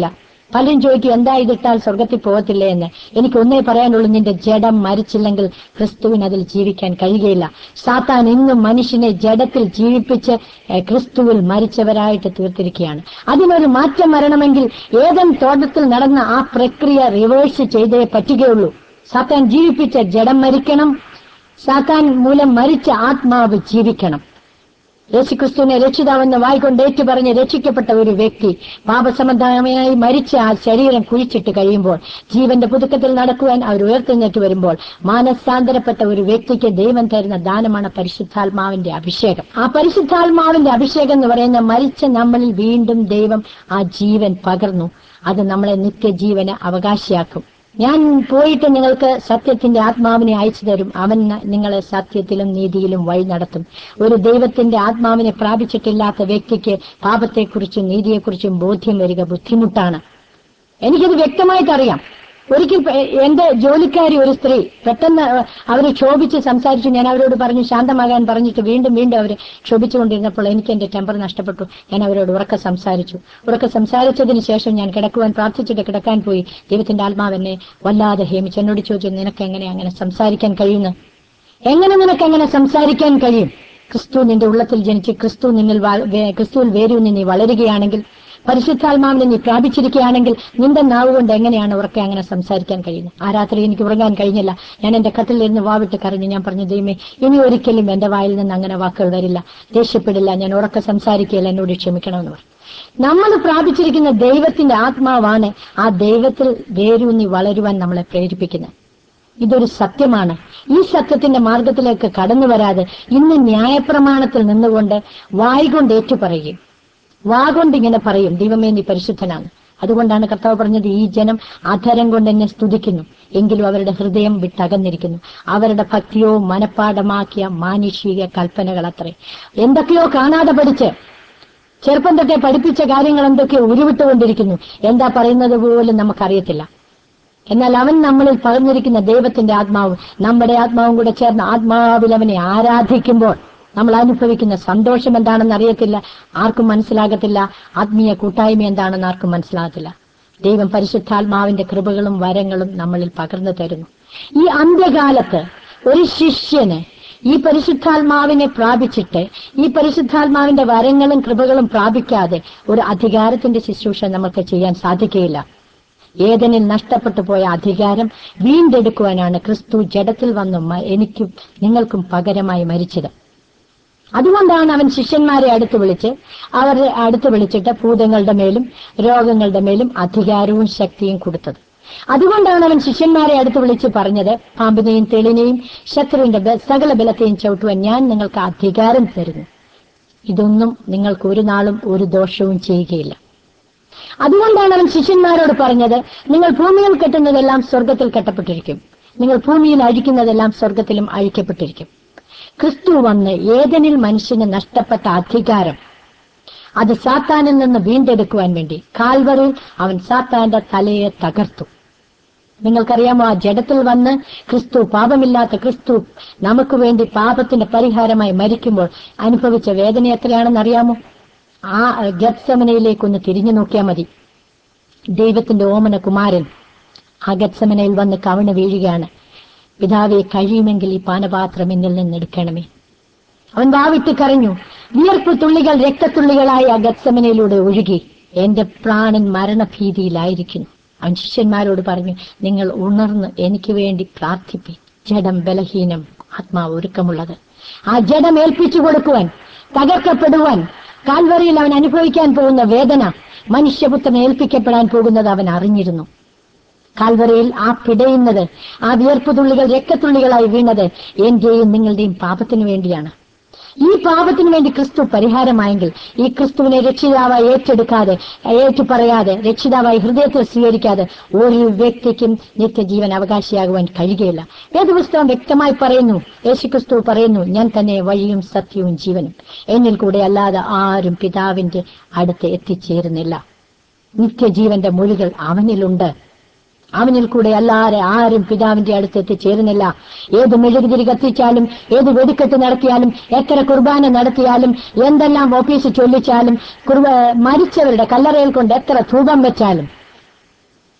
പലരും ചോദിക്കും എന്താ ഇതിട്ടാൽ സ്വർഗത്തിൽ പോകത്തില്ലേ എന്ന് എനിക്ക് ഒന്നേ പറയാനുള്ളൂ നിന്റെ ജഡം മരിച്ചില്ലെങ്കിൽ ക്രിസ്തുവിന് അതിൽ ജീവിക്കാൻ കഴിയുകയില്ല സാത്താൻ ഇന്നും മനുഷ്യനെ ജഡത്തിൽ ജീവിപ്പിച്ച് ഏഹ്, ക്രിസ്തുവിൽ മരിച്ചവരായിട്ട് തീർത്തിരിക്കുകയാണ് അതിനൊരു മാറ്റം വരണമെങ്കിൽ ഏതൻ തോട്ടത്തിൽ നടന്ന ആ പ്രക്രിയ റിവേഴ്സ് ചെയ്തേ പറ്റുകയുള്ളൂ സാത്താൻ ജീവിപ്പിച്ച ജഡം മരിക്കണം സാത്താൻ മൂലം മരിച്ച ആത്മാവ് ജീവിക്കണം യേശുക്രിസ്തുവിനെ രക്ഷിതാവെന്ന് വായിക്കൊണ്ട് ഏറ്റു പറഞ്ഞ് രക്ഷിക്കപ്പെട്ട ഒരു വ്യക്തി പാപസംബന്ധമായി മരിച്ച ആ ശരീരം കുഴിച്ചിട്ട് കഴിയുമ്പോൾ ജീവന്റെ പുതുക്കത്തിൽ നടക്കുവാൻ അവർ ഉയർത്തെഴുന്നേറ്റ് വരുമ്പോൾ മാനസാന്തരപ്പെട്ട ഒരു വ്യക്തിക്ക് ദൈവം തരുന്ന ദാനമാണ് പരിശുദ്ധാത്മാവിന്റെ അഭിഷേകം ആ പരിശുദ്ധാത്മാവിന്റെ അഭിഷേകം എന്ന് പറയുന്ന മരിച്ച നമ്മളിൽ വീണ്ടും ദൈവം ആ ജീവൻ പകർന്നു അത് നമ്മളെ നിത്യജീവന് അവകാശിയാക്കും ഞാൻ പോയിട്ട് നിങ്ങൾക്ക് സത്യത്തിന്റെ ആത്മാവിനെ അയച്ചു തരും അവൻ ന- നിങ്ങളെ സത്യത്തിലും നീതിയിലും വഴി നടത്തും ഒരു ദൈവത്തിന്റെ ആത്മാവിനെ പ്രാപിച്ചിട്ടില്ലാത്ത വ്യക്തിക്ക് പാപത്തെക്കുറിച്ചും നീതിയെക്കുറിച്ചും ബോധ്യം വരിക ബുദ്ധിമുട്ടാണ് എനിക്കത് വ്യക്തമായിട്ട് അറിയാം ഒരിക്കൽ പെ- എന്റെ ജോലിക്കാരി ഒരു സ്ത്രീ പെട്ടെന്ന് അവർ ക്ഷോഭിച്ച് സംസാരിച്ചു ഞാൻ അവരോട് പറഞ്ഞു ശാന്തമാകാൻ പറഞ്ഞിട്ട് വീണ്ടും വീണ്ടും അവർ ക്ഷോഭിച്ചുകൊണ്ടിരുന്നപ്പോൾ എനിക്ക് എന്റെ ടെമ്പർ നഷ്ടപ്പെട്ടു ഞാൻ അവരോട് ഉറക്കെ സംസാരിച്ചു ഉറക്കെ സംസാരിച്ചതിന് ശേഷം ഞാൻ കിടക്കുവാൻ പ്രാർത്ഥിച്ചിട്ട് കിടക്കാൻ പോയി ദൈവത്തിന്റെ ആത്മാവ് എന്നെ വല്ലാതെ ഹേമിച്ച് എന്നോട് ചോദിച്ചു നിനക്ക് എങ്ങനെ അങ്ങനെ സംസാരിക്കാൻ കഴിയുന്നു എങ്ങനെ നിനക്ക് എങ്ങനെ സംസാരിക്കാൻ കഴിയും ക്രിസ്തു നിന്റെ ഉള്ളത്തിൽ ജനിച്ച് ക്രിസ്തു നിന്നിൽ വാ- വേ- ക്രിസ്തുവിൽ വേരൂന്നി നീ വളരുകയാണെങ്കിൽ പരിശുദ്ധാത്മാവിനെ നീ പ്രാപിച്ചിരിക്കുകയാണെങ്കിൽ നിന്റെ നാവ് കൊണ്ട് എങ്ങനെയാണ് ഉറക്കെ അങ്ങനെ സംസാരിക്കാൻ കഴിയുന്നത് ആ രാത്രി എനിക്ക് ഉറങ്ങാൻ കഴിഞ്ഞില്ല ഞാൻ എന്റെ കട്ടിലിരുന്ന് വാവിട്ട് കരഞ്ഞു ഞാൻ പറഞ്ഞു ദൈവമേ ഇനി ഒരിക്കലും എന്റെ വായിൽ നിന്ന് അങ്ങനെ വാക്കുകൾ വരില്ല ദേഷ്യപ്പെടില്ല ഞാൻ ഉറക്കെ സംസാരിക്കുകയില്ല എന്നോട് ക്ഷമിക്കണമെന്ന് പറഞ്ഞു നമ്മൾ പ്രാപിച്ചിരിക്കുന്ന ദൈവത്തിന്റെ ആത്മാവാണ് ആ ദൈവത്തിൽ വേരൂന്നി വളരുവാൻ നമ്മളെ പ്രേരിപ്പിക്കുന്നത് ഇതൊരു സത്യമാണ് ഈ സത്യത്തിന്റെ മാർഗത്തിലേക്ക് കടന്നു വരാതെ ഇന്ന് ന്യായപ്രമാണത്തിൽ നിന്നുകൊണ്ട് വായികൊണ്ട് ഏറ്റുപറയും വാഗൊണ്ട് ഇങ്ങനെ പറയും ദൈവമേ നീ പരിശുദ്ധനാണ് അതുകൊണ്ടാണ് കർത്താവ് പറഞ്ഞത് ഈ ജനം അധരം കൊണ്ട് എന്നെ സ്തുതിക്കുന്നു എങ്കിലും അവരുടെ ഹൃദയം വിട്ടകന്നിരിക്കുന്നു അവരുടെ ഭക്തിയോ മനപ്പാടമാക്കിയ മാനുഷിക കൽപ്പനകൾ അത്രേ എന്തൊക്കെയോ കാണാതെ പഠിച്ച് ചെറുപ്പം തൊട്ടേ പഠിപ്പിച്ച കാര്യങ്ങൾ എന്തൊക്കെയോ ഉരുവിട്ടുകൊണ്ടിരിക്കുന്നു എന്താ പറയുന്നത് പോലും നമുക്കറിയത്തില്ല എന്നാൽ അവൻ നമ്മളിൽ പകർന്നിരിക്കുന്ന ദൈവത്തിന്റെ ആത്മാവ് നമ്മുടെ ആത്മാവും കൂടെ ചേർന്ന് ആത്മാവിൽ അവനെ ആരാധിക്കുമ്പോൾ നമ്മൾ അനുഭവിക്കുന്ന സന്തോഷം എന്താണെന്ന് അറിയത്തില്ല ആർക്കും മനസ്സിലാകത്തില്ല ആത്മീയ കൂട്ടായ്മ എന്താണെന്ന് ആർക്കും മനസ്സിലാകത്തില്ല ദൈവം പരിശുദ്ധാത്മാവിന്റെ കൃപകളും വരങ്ങളും നമ്മളിൽ പകർന്നു തരുന്നു ഈ അന്ത്യകാലത്ത് ഒരു ശിഷ്യന് ഈ പരിശുദ്ധാത്മാവിനെ പ്രാപിച്ചിട്ട് ഈ പരിശുദ്ധാത്മാവിന്റെ വരങ്ങളും കൃപകളും പ്രാപിക്കാതെ ഒരു അധികാരത്തിന്റെ ശുശ്രൂഷ നമുക്ക് ചെയ്യാൻ സാധിക്കുകയില്ല ഏതനിൽ നഷ്ടപ്പെട്ടു പോയ അധികാരം വീണ്ടെടുക്കുവാനാണ് ക്രിസ്തു ജഡത്തിൽ വന്നു മ- എനിക്കും നിങ്ങൾക്കും പകരമായി മരിച്ചത് അതുകൊണ്ടാണ് അവൻ ശിഷ്യന്മാരെ അടുത്ത് വിളിച്ച് അവരെ അടുത്ത് വിളിച്ചിട്ട് ഭൂതങ്ങളുടെ മേലും രോഗങ്ങളുടെ മേലും അധികാരവും ശക്തിയും കൊടുത്തത് അതുകൊണ്ടാണ് അവൻ ശിഷ്യന്മാരെ അടുത്ത് വിളിച്ച് പറഞ്ഞത് പാമ്പിനെയും തെളിനെയും ശത്രുവിന്റെ ബ- സകല ബലത്തെയും ചവിട്ടുവാൻ ഞാൻ നിങ്ങൾക്ക് അധികാരം തരുന്നു ഇതൊന്നും നിങ്ങൾക്ക് ഒരു നാളും ഒരു ദോഷവും ചെയ്യുകയില്ല അതുകൊണ്ടാണ് അവൻ ശിഷ്യന്മാരോട് പറഞ്ഞത് നിങ്ങൾ ഭൂമിയിൽ കെട്ടുന്നതെല്ലാം സ്വർഗത്തിൽ കെട്ടപ്പെട്ടിരിക്കും നിങ്ങൾ ഭൂമിയിൽ അഴിക്കുന്നതെല്ലാം സ്വർഗത്തിലും അഴിക്കപ്പെട്ടിരിക്കും ക്രിസ്തു വന്ന് ഏതനിൽ മനുഷ്യന് നഷ്ടപ്പെട്ട അധികാരം അത് സാത്താനിൽ നിന്ന് വീണ്ടെടുക്കുവാൻ വേണ്ടി കാൽവറിൽ അവൻ സാത്താന്റെ തലയെ തകർത്തു നിങ്ങൾക്കറിയാമോ ആ ജഡത്തിൽ വന്ന് ക്രിസ്തു പാപമില്ലാത്ത ക്രിസ്തു നമുക്ക് വേണ്ടി പാപത്തിന്റെ പരിഹാരമായി മരിക്കുമ്പോൾ അനുഭവിച്ച വേദന എത്രയാണെന്ന് അറിയാമോ ആ ഗത്സമനയിലേക്കൊന്ന് തിരിഞ്ഞു നോക്കിയാൽ മതി ദൈവത്തിന്റെ ഓമന കുമാരൻ ആ ഗത്സമനയിൽ വന്ന് കവിണ് വീഴുകയാണ് പിതാവെ കഴിയുമെങ്കിൽ ഈ പാനപാത്രം എന്നിൽ നിന്ന് എടുക്കണമേ അവൻ വാവിട്ട് കരഞ്ഞു വിയർപ്പ് തുള്ളികൾ രക്തത്തുള്ളികളായി ആ ഗത്സമനയിലൂടെ ഒഴുകി എന്റെ പ്രാണൻ മരണഭീതിയിലായിരിക്കുന്നു അവൻ ശിഷ്യന്മാരോട് പറഞ്ഞു നിങ്ങൾ ഉണർന്ന് എനിക്ക് വേണ്ടി പ്രാർത്ഥിപ്പി ജഡം ബലഹീനം ആത്മാവ് ഒരുക്കമുള്ളത് ആ ജഡം ഏൽപ്പിച്ചു കൊടുക്കുവാൻ തകർക്കപ്പെടുവാൻ കാൽവറിയിൽ അവൻ അനുഭവിക്കാൻ പോകുന്ന വേദന മനുഷ്യപുത്രൻ ഏൽപ്പിക്കപ്പെടാൻ പോകുന്നത് അവൻ അറിഞ്ഞിരുന്നു കാൽവറയിൽ ആ പിടയുന്നത് ആ വിയർപ്പുതുള്ളികൾ രക്തത്തുള്ളികളായി വീണത് എന്റെയും നിങ്ങളുടെയും പാപത്തിനു വേണ്ടിയാണ് ഈ പാപത്തിനു വേണ്ടി ക്രിസ്തു പരിഹാരമായെങ്കിൽ ഈ ക്രിസ്തുവിനെ രക്ഷിതാവായി ഏറ്റെടുക്കാതെ ഏറ്റു പറയാതെ രക്ഷിതാവായി ഹൃദയത്തിൽ സ്വീകരിക്കാതെ ഒരു വ്യക്തിക്കും നിത്യജീവൻ അവകാശിയാകുവാൻ കഴിയുകയില്ല ഏത് പുസ്തകം വ്യക്തമായി പറയുന്നു യേശു ക്രിസ്തു പറയുന്നു ഞാൻ തന്നെ വഴിയും സത്യവും ജീവനും എന്നിൽ കൂടെ അല്ലാതെ ആരും പിതാവിന്റെ അടുത്ത് എത്തിച്ചേരുന്നില്ല നിത്യജീവന്റെ മൊഴികൾ അവനിലുണ്ട് അവനിൽ കൂടെ അല്ലാതെ ആരും പിതാവിന്റെ അടുത്ത് എത്തിച്ചേരുന്നില്ല ഏത് മെഴുകുതിരി കത്തിച്ചാലും ഏത് വെടിക്കെട്ട് നടത്തിയാലും എത്ര കുർബാന നടത്തിയാലും എന്തെല്ലാം ഓഫീസ് ചൊല്ലിച്ചാലും കുർബ- മരിച്ചവരുടെ കല്ലറയിൽ കൊണ്ട് എത്ര ധൂപം വെച്ചാലും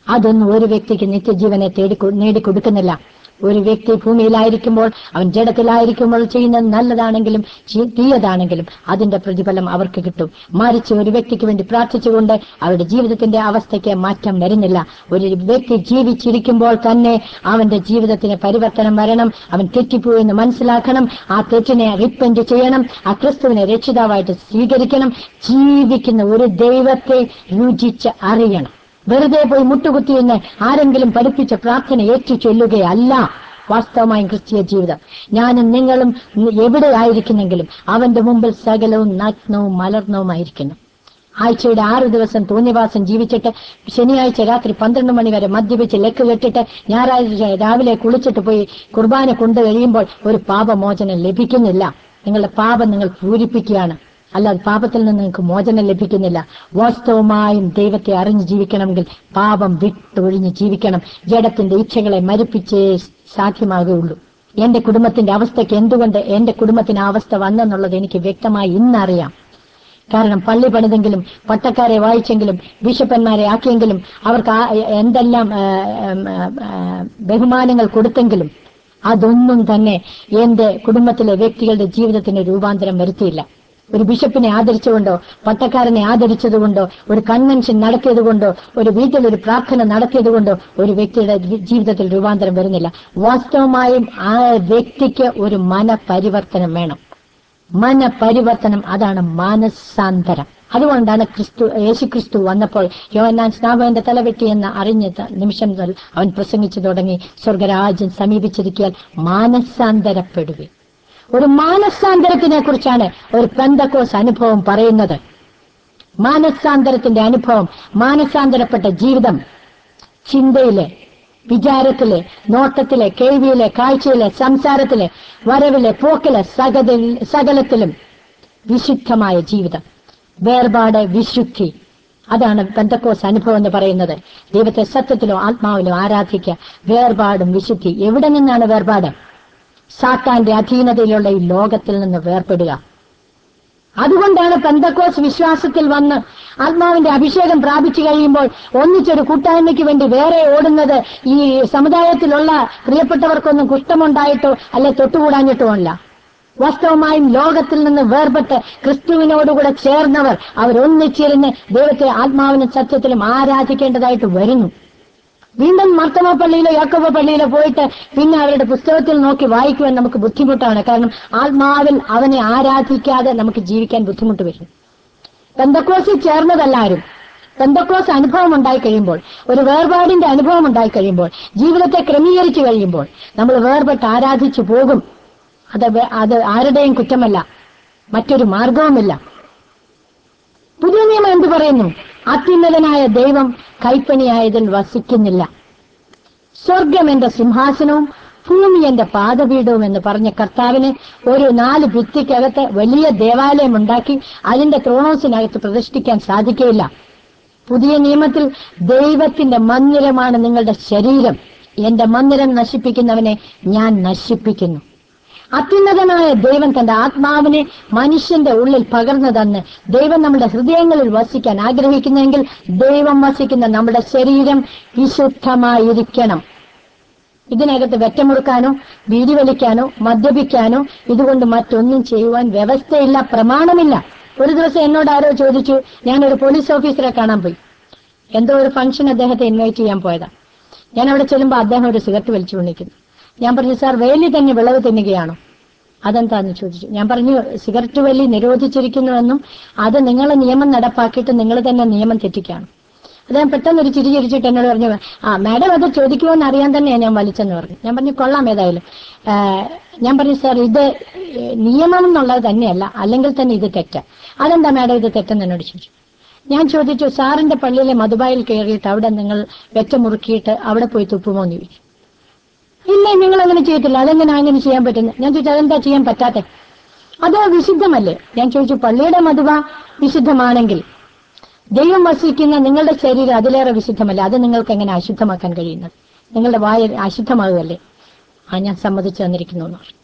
അതൊന്നും ഒരു വ്യക്തിക്ക് നിത്യജീവനെ തേടി നേടിക്കൊടുക്കുന്നില്ല ഒരു വ്യക്തി ഭൂമിയിലായിരിക്കുമ്പോൾ അവൻ ജഡത്തിലായിരിക്കുമ്പോൾ ചെയ്യുന്നത് നല്ലതാണെങ്കിലും ചീ- തീയതാണെങ്കിലും അതിന്റെ പ്രതിഫലം അവർക്ക് കിട്ടും മറിച്ച് ഒരു വ്യക്തിക്ക് വേണ്ടി പ്രാർത്ഥിച്ചുകൊണ്ട് അവരുടെ ജീവിതത്തിന്റെ അവസ്ഥയ്ക്ക് മാറ്റം വരുന്നില്ല ഒരു വ്യക്തി ജീവിച്ചിരിക്കുമ്പോൾ തന്നെ അവന്റെ ജീവിതത്തിന് പരിവർത്തനം വരണം അവൻ തെറ്റിപ്പോയി എന്ന് മനസ്സിലാക്കണം ആ തെറ്റിനെ റിപ്പന്റ് ചെയ്യണം ആ ക്രിസ്തുവിനെ രക്ഷിതാവായിട്ട് സ്വീകരിക്കണം ജീവിക്കുന്ന ഒരു ദൈവത്തെ രുചിച്ച് അറിയണം വെറുതെ പോയി മുട്ടുകുത്തി എന്ന് ആരെങ്കിലും പഠിപ്പിച്ച പ്രാർത്ഥന ഏറ്റു ചൊല്ലുകയല്ല വാസ്തവമായും ക്രിസ്തീയ ജീവിതം ഞാനും നിങ്ങളും എവിടെ ആയിരിക്കുന്നെങ്കിലും അവന്റെ മുമ്പിൽ സകലവും നഗ്നവും മലർന്നവുമായിരിക്കുന്നു ആഴ്ചയുടെ ആറ് ദിവസം തോന്നിവാസം ജീവിച്ചിട്ട് ശനിയാഴ്ച രാത്രി പന്ത്രണ്ട് മണി വരെ മദ്യപിച്ച് ലെക്ക് കെട്ടിട്ട് ഞായറാഴ്ച രാവിലെ കുളിച്ചിട്ട് പോയി കുർബാന കൊണ്ടു കഴിയുമ്പോൾ ഒരു പാപമോചനം ലഭിക്കുന്നില്ല നിങ്ങളുടെ പാപം നിങ്ങൾ പൂരിപ്പിക്കുകയാണ് അല്ലാതെ പാപത്തിൽ നിന്ന് നിങ്ങൾക്ക് മോചനം ലഭിക്കുന്നില്ല വാസ്തവമായും ദൈവത്തെ അറിഞ്ഞ് ജീവിക്കണമെങ്കിൽ പാപം വിട്ടൊഴിഞ്ഞ് ജീവിക്കണം ജഡത്തിന്റെ ഇച്ഛകളെ മരിപ്പിച്ചേ സാധ്യമാകുകയുള്ളൂ എന്റെ കുടുംബത്തിന്റെ അവസ്ഥയ്ക്ക് എന്തുകൊണ്ട് എന്റെ കുടുംബത്തിന് ആ അവസ്ഥ വന്നെന്നുള്ളത് എനിക്ക് വ്യക്തമായി ഇന്നറിയാം കാരണം പള്ളി പണിതെങ്കിലും പട്ടക്കാരെ വായിച്ചെങ്കിലും ബിഷപ്പന്മാരെ ആക്കിയെങ്കിലും അവർക്ക് ആ എന്തെല്ലാം ആ, ഉം, ആ, ബഹുമാനങ്ങൾ കൊടുത്തെങ്കിലും അതൊന്നും തന്നെ എന്റെ കുടുംബത്തിലെ വ്യക്തികളുടെ ജീവിതത്തിന് രൂപാന്തരം വരുത്തിയില്ല ഒരു ബിഷപ്പിനെ ആദരിച്ചുകൊണ്ടോ പട്ടക്കാരനെ ആദരിച്ചതുകൊണ്ടോ ഒരു കൺവെൻഷൻ നടത്തിയതുകൊണ്ടോ ഒരു വീട്ടിൽ ഒരു പ്രാർത്ഥന നടത്തിയതുകൊണ്ടോ ഒരു വ്യക്തിയുടെ ജി- ജീവിതത്തിൽ രൂപാന്തരം വരുന്നില്ല വാസ്തവമായും ആ വ്യക്തിക്ക് ഒരു മനപരിവർത്തനം വേണം മനപരിവർത്തനം അതാണ് മാനസാന്തരം അതുകൊണ്ടാണ് ക്രിസ്തു യേശു ക്രിസ്തു വന്നപ്പോൾ യോഹന്നാൻ സ്നാപകന്റെ തലവെട്ടി എന്ന് അറിഞ്ഞ ത- നിമിഷം മുതൽ അവൻ പ്രസംഗിച്ചു തുടങ്ങി സ്വർഗരാജ്യം സമീപിച്ചിരിക്കാൻ മാനസാന്തരപ്പെടുവേ ഒരു മാനസാന്തരത്തിനെ കുറിച്ചാണ് ഒരു പെന്തക്കോസ് അനുഭവം പറയുന്നത് മാനസാന്തരത്തിന്റെ അനുഭവം മാനസാന്തരപ്പെട്ട ജീവിതം ചിന്തയിലെ വിചാരത്തിലെ നോട്ടത്തിലെ കേൾവിയിലെ കാഴ്ചയിലെ സംസാരത്തിലെ വരവിലെ പോക്കിലെ സകല സകലത്തിലും വിശുദ്ധമായ ജീവിതം വേർപാട് വിശുദ്ധി അതാണ് പെന്തക്കോസ് അനുഭവം എന്ന് പറയുന്നത് ദൈവത്തെ സത്യത്തിലോ ആത്മാവിലോ ആരാധിക്കുക വേർപാടും വിശുദ്ധി എവിടെ നിന്നാണ് വേർപാട് സാത്താന്റെ അധീനതയിലുള്ള ഈ ലോകത്തിൽ നിന്ന് വേർപെടുക അതുകൊണ്ടാണ് പെന്തക്കോസ് വിശ്വാസത്തിൽ വന്ന് ആത്മാവിന്റെ അഭിഷേകം പ്രാപിച്ചു കഴിയുമ്പോൾ ഒന്നിച്ചൊരു കൂട്ടായ്മയ്ക്ക് വേണ്ടി വേറെ ഓടുന്നത് ഈ സമുദായത്തിലുള്ള പ്രിയപ്പെട്ടവർക്കൊന്നും കുഷ്ഠമുണ്ടായിട്ടോ അല്ലെ തൊട്ടുകൂടാഞ്ഞിട്ടോ അല്ല വാസ്തവമായും ലോകത്തിൽ നിന്ന് വേർപെട്ട് ക്രിസ്തുവിനോടുകൂടെ ചേർന്നവർ അവരൊന്നിച്ചിരുന്ന് ദൈവത്തെ ആത്മാവിനും സത്യത്തിലും ആരാധിക്കേണ്ടതായിട്ട് വരുന്നു വീണ്ടും മർത്തമ പള്ളിയിലോ യാക്കോബ പള്ളിയിലോ പോയിട്ട് പിന്നെ അവരുടെ പുസ്തകത്തിൽ നോക്കി വായിക്കുവാൻ നമുക്ക് ബുദ്ധിമുട്ടാണ് കാരണം ആത്മാവിൽ അവനെ ആരാധിക്കാതെ നമുക്ക് ജീവിക്കാൻ ബുദ്ധിമുട്ട് വരും പെന്തക്കോസിൽ ചേർന്നതല്ലാരും പെന്തക്കോസ് അനുഭവം ഉണ്ടായി കഴിയുമ്പോൾ ഒരു വേർപാടിന്റെ അനുഭവം ഉണ്ടായി കഴിയുമ്പോൾ ജീവിതത്തെ ക്രമീകരിച്ചു കഴിയുമ്പോൾ നമ്മൾ വേർപെട്ട് ആരാധിച്ചു പോകും അത് വേ- അത് ആരുടെയും കുറ്റമല്ല മറ്റൊരു മാർഗവുമില്ല പുതിയ നിയമം എന്ത് പറയുന്നു അത്യുന്നതനായ ദൈവം കൈപ്പണിയായതിൽ വസിക്കുന്നില്ല സ്വർഗം എന്റെ സിംഹാസനവും ഭൂമി എന്റെ പാദപീഠവും എന്ന് പറഞ്ഞ കർത്താവിന് ഒരു നാല് ഭിത്തിക്കകത്ത് വലിയ ദേവാലയം ഉണ്ടാക്കി അതിന്റെ ത്രോണോസിനകത്ത് പ്രതിഷ്ഠിക്കാൻ സാധിക്കുകയില്ല പുതിയ നിയമത്തിൽ ദൈവത്തിന്റെ മന്ദിരമാണ് നിങ്ങളുടെ ശരീരം എന്റെ മന്ദിരം നശിപ്പിക്കുന്നവനെ ഞാൻ നശിപ്പിക്കുന്നു അത്യുന്നതനായ ദൈവം തന്റെ ആത്മാവിനെ മനുഷ്യന്റെ ഉള്ളിൽ പകർന്നു തന്ന് ദൈവം നമ്മുടെ ഹൃദയങ്ങളിൽ വസിക്കാൻ ആഗ്രഹിക്കുന്നെങ്കിൽ ദൈവം വസിക്കുന്ന നമ്മുടെ ശരീരം വിശുദ്ധമായിരിക്കണം ഇതിനകത്ത് വെറ്റമുറുക്കാനോ വീടി വലിക്കാനോ മദ്യപിക്കാനോ ഇതുകൊണ്ട് മറ്റൊന്നും ചെയ്യുവാൻ വ്യവസ്ഥയില്ല പ്രമാണമില്ല ഒരു ദിവസം എന്നോട് ആരോ ചോദിച്ചു ഞാനൊരു പോലീസ് ഓഫീസറെ കാണാൻ പോയി എന്തോ ഒരു ഫംഗ്ഷൻ അദ്ദേഹത്തെ ഇൻവൈറ്റ് ചെയ്യാൻ പോയതാ ഞാൻ അവിടെ ചെല്ലുമ്പോൾ അദ്ദേഹം ഒരു സിഗരറ്റ് വലിച്ചു കൊണ്ടിരിക്കുന്നു ഞാൻ പറഞ്ഞു സാർ വേലി തന്നെ വിളവ് തിന്നുകയാണോ അതെന്താന്ന് ചോദിച്ചു ഞാൻ പറഞ്ഞു സിഗരറ്റ് വലി നിരോധിച്ചിരിക്കുന്നുവെന്നും അത് നിങ്ങൾ നിയമം നടപ്പാക്കിയിട്ട് നിങ്ങൾ തന്നെ നിയമം തെറ്റിക്കുകയാണ് അദ്ദേഹം പെട്ടെന്ന് ഒരു ചിരി ചിരിച്ചിട്ട് എന്നോട് പറഞ്ഞു ആ മാഡം അത് ചോദിക്കുമോന്ന് അറിയാൻ തന്നെയാണ് ഞാൻ വലിച്ചെന്ന് പറഞ്ഞു ഞാൻ പറഞ്ഞു കൊള്ളാം ഏതായാലും ആ, ഞാൻ പറഞ്ഞു സാർ ഇത് നിയമം എന്നുള്ളത് തന്നെയല്ല അല്ലെങ്കിൽ തന്നെ ഇത് തെറ്റ് അതെന്താ മാഡം ഇത് തെറ്റെന്ന് എന്നോട് ചോദിച്ചു ഞാൻ ചോദിച്ചു സാറിന്റെ പള്ളിയിലെ മധുബായിൽ കയറിയിട്ട് അവിടെ നിങ്ങൾ വെറ്റ മുറുക്കിയിട്ട് അവിടെ പോയി തുപ്പുമോ എന്ന് ചോദിച്ചു ഇല്ല നിങ്ങൾ അങ്ങനെ ചെയ്യത്തില്ല അതെങ്ങനെ അങ്ങനെ ചെയ്യാൻ പറ്റുന്നത് ഞാൻ ചോദിച്ചു അതെന്താ ചെയ്യാൻ പറ്റാത്തെ അത് വിശുദ്ധമല്ലേ ഞാൻ ചോദിച്ചു പള്ളിയുടെ മധുവ വിശുദ്ധമാണെങ്കിൽ ദൈവം വസിക്കുന്ന നിങ്ങളുടെ ശരീരം അതിലേറെ വിശുദ്ധമല്ല അത് നിങ്ങൾക്ക് എങ്ങനെ അശുദ്ധമാക്കാൻ കഴിയുന്നത് നിങ്ങളുടെ വായ അശുദ്ധമാകുമല്ലേ ആ ഞാൻ സമ്മതിച്ചു തന്നിരിക്കുന്നു എന്ന് പറഞ്ഞു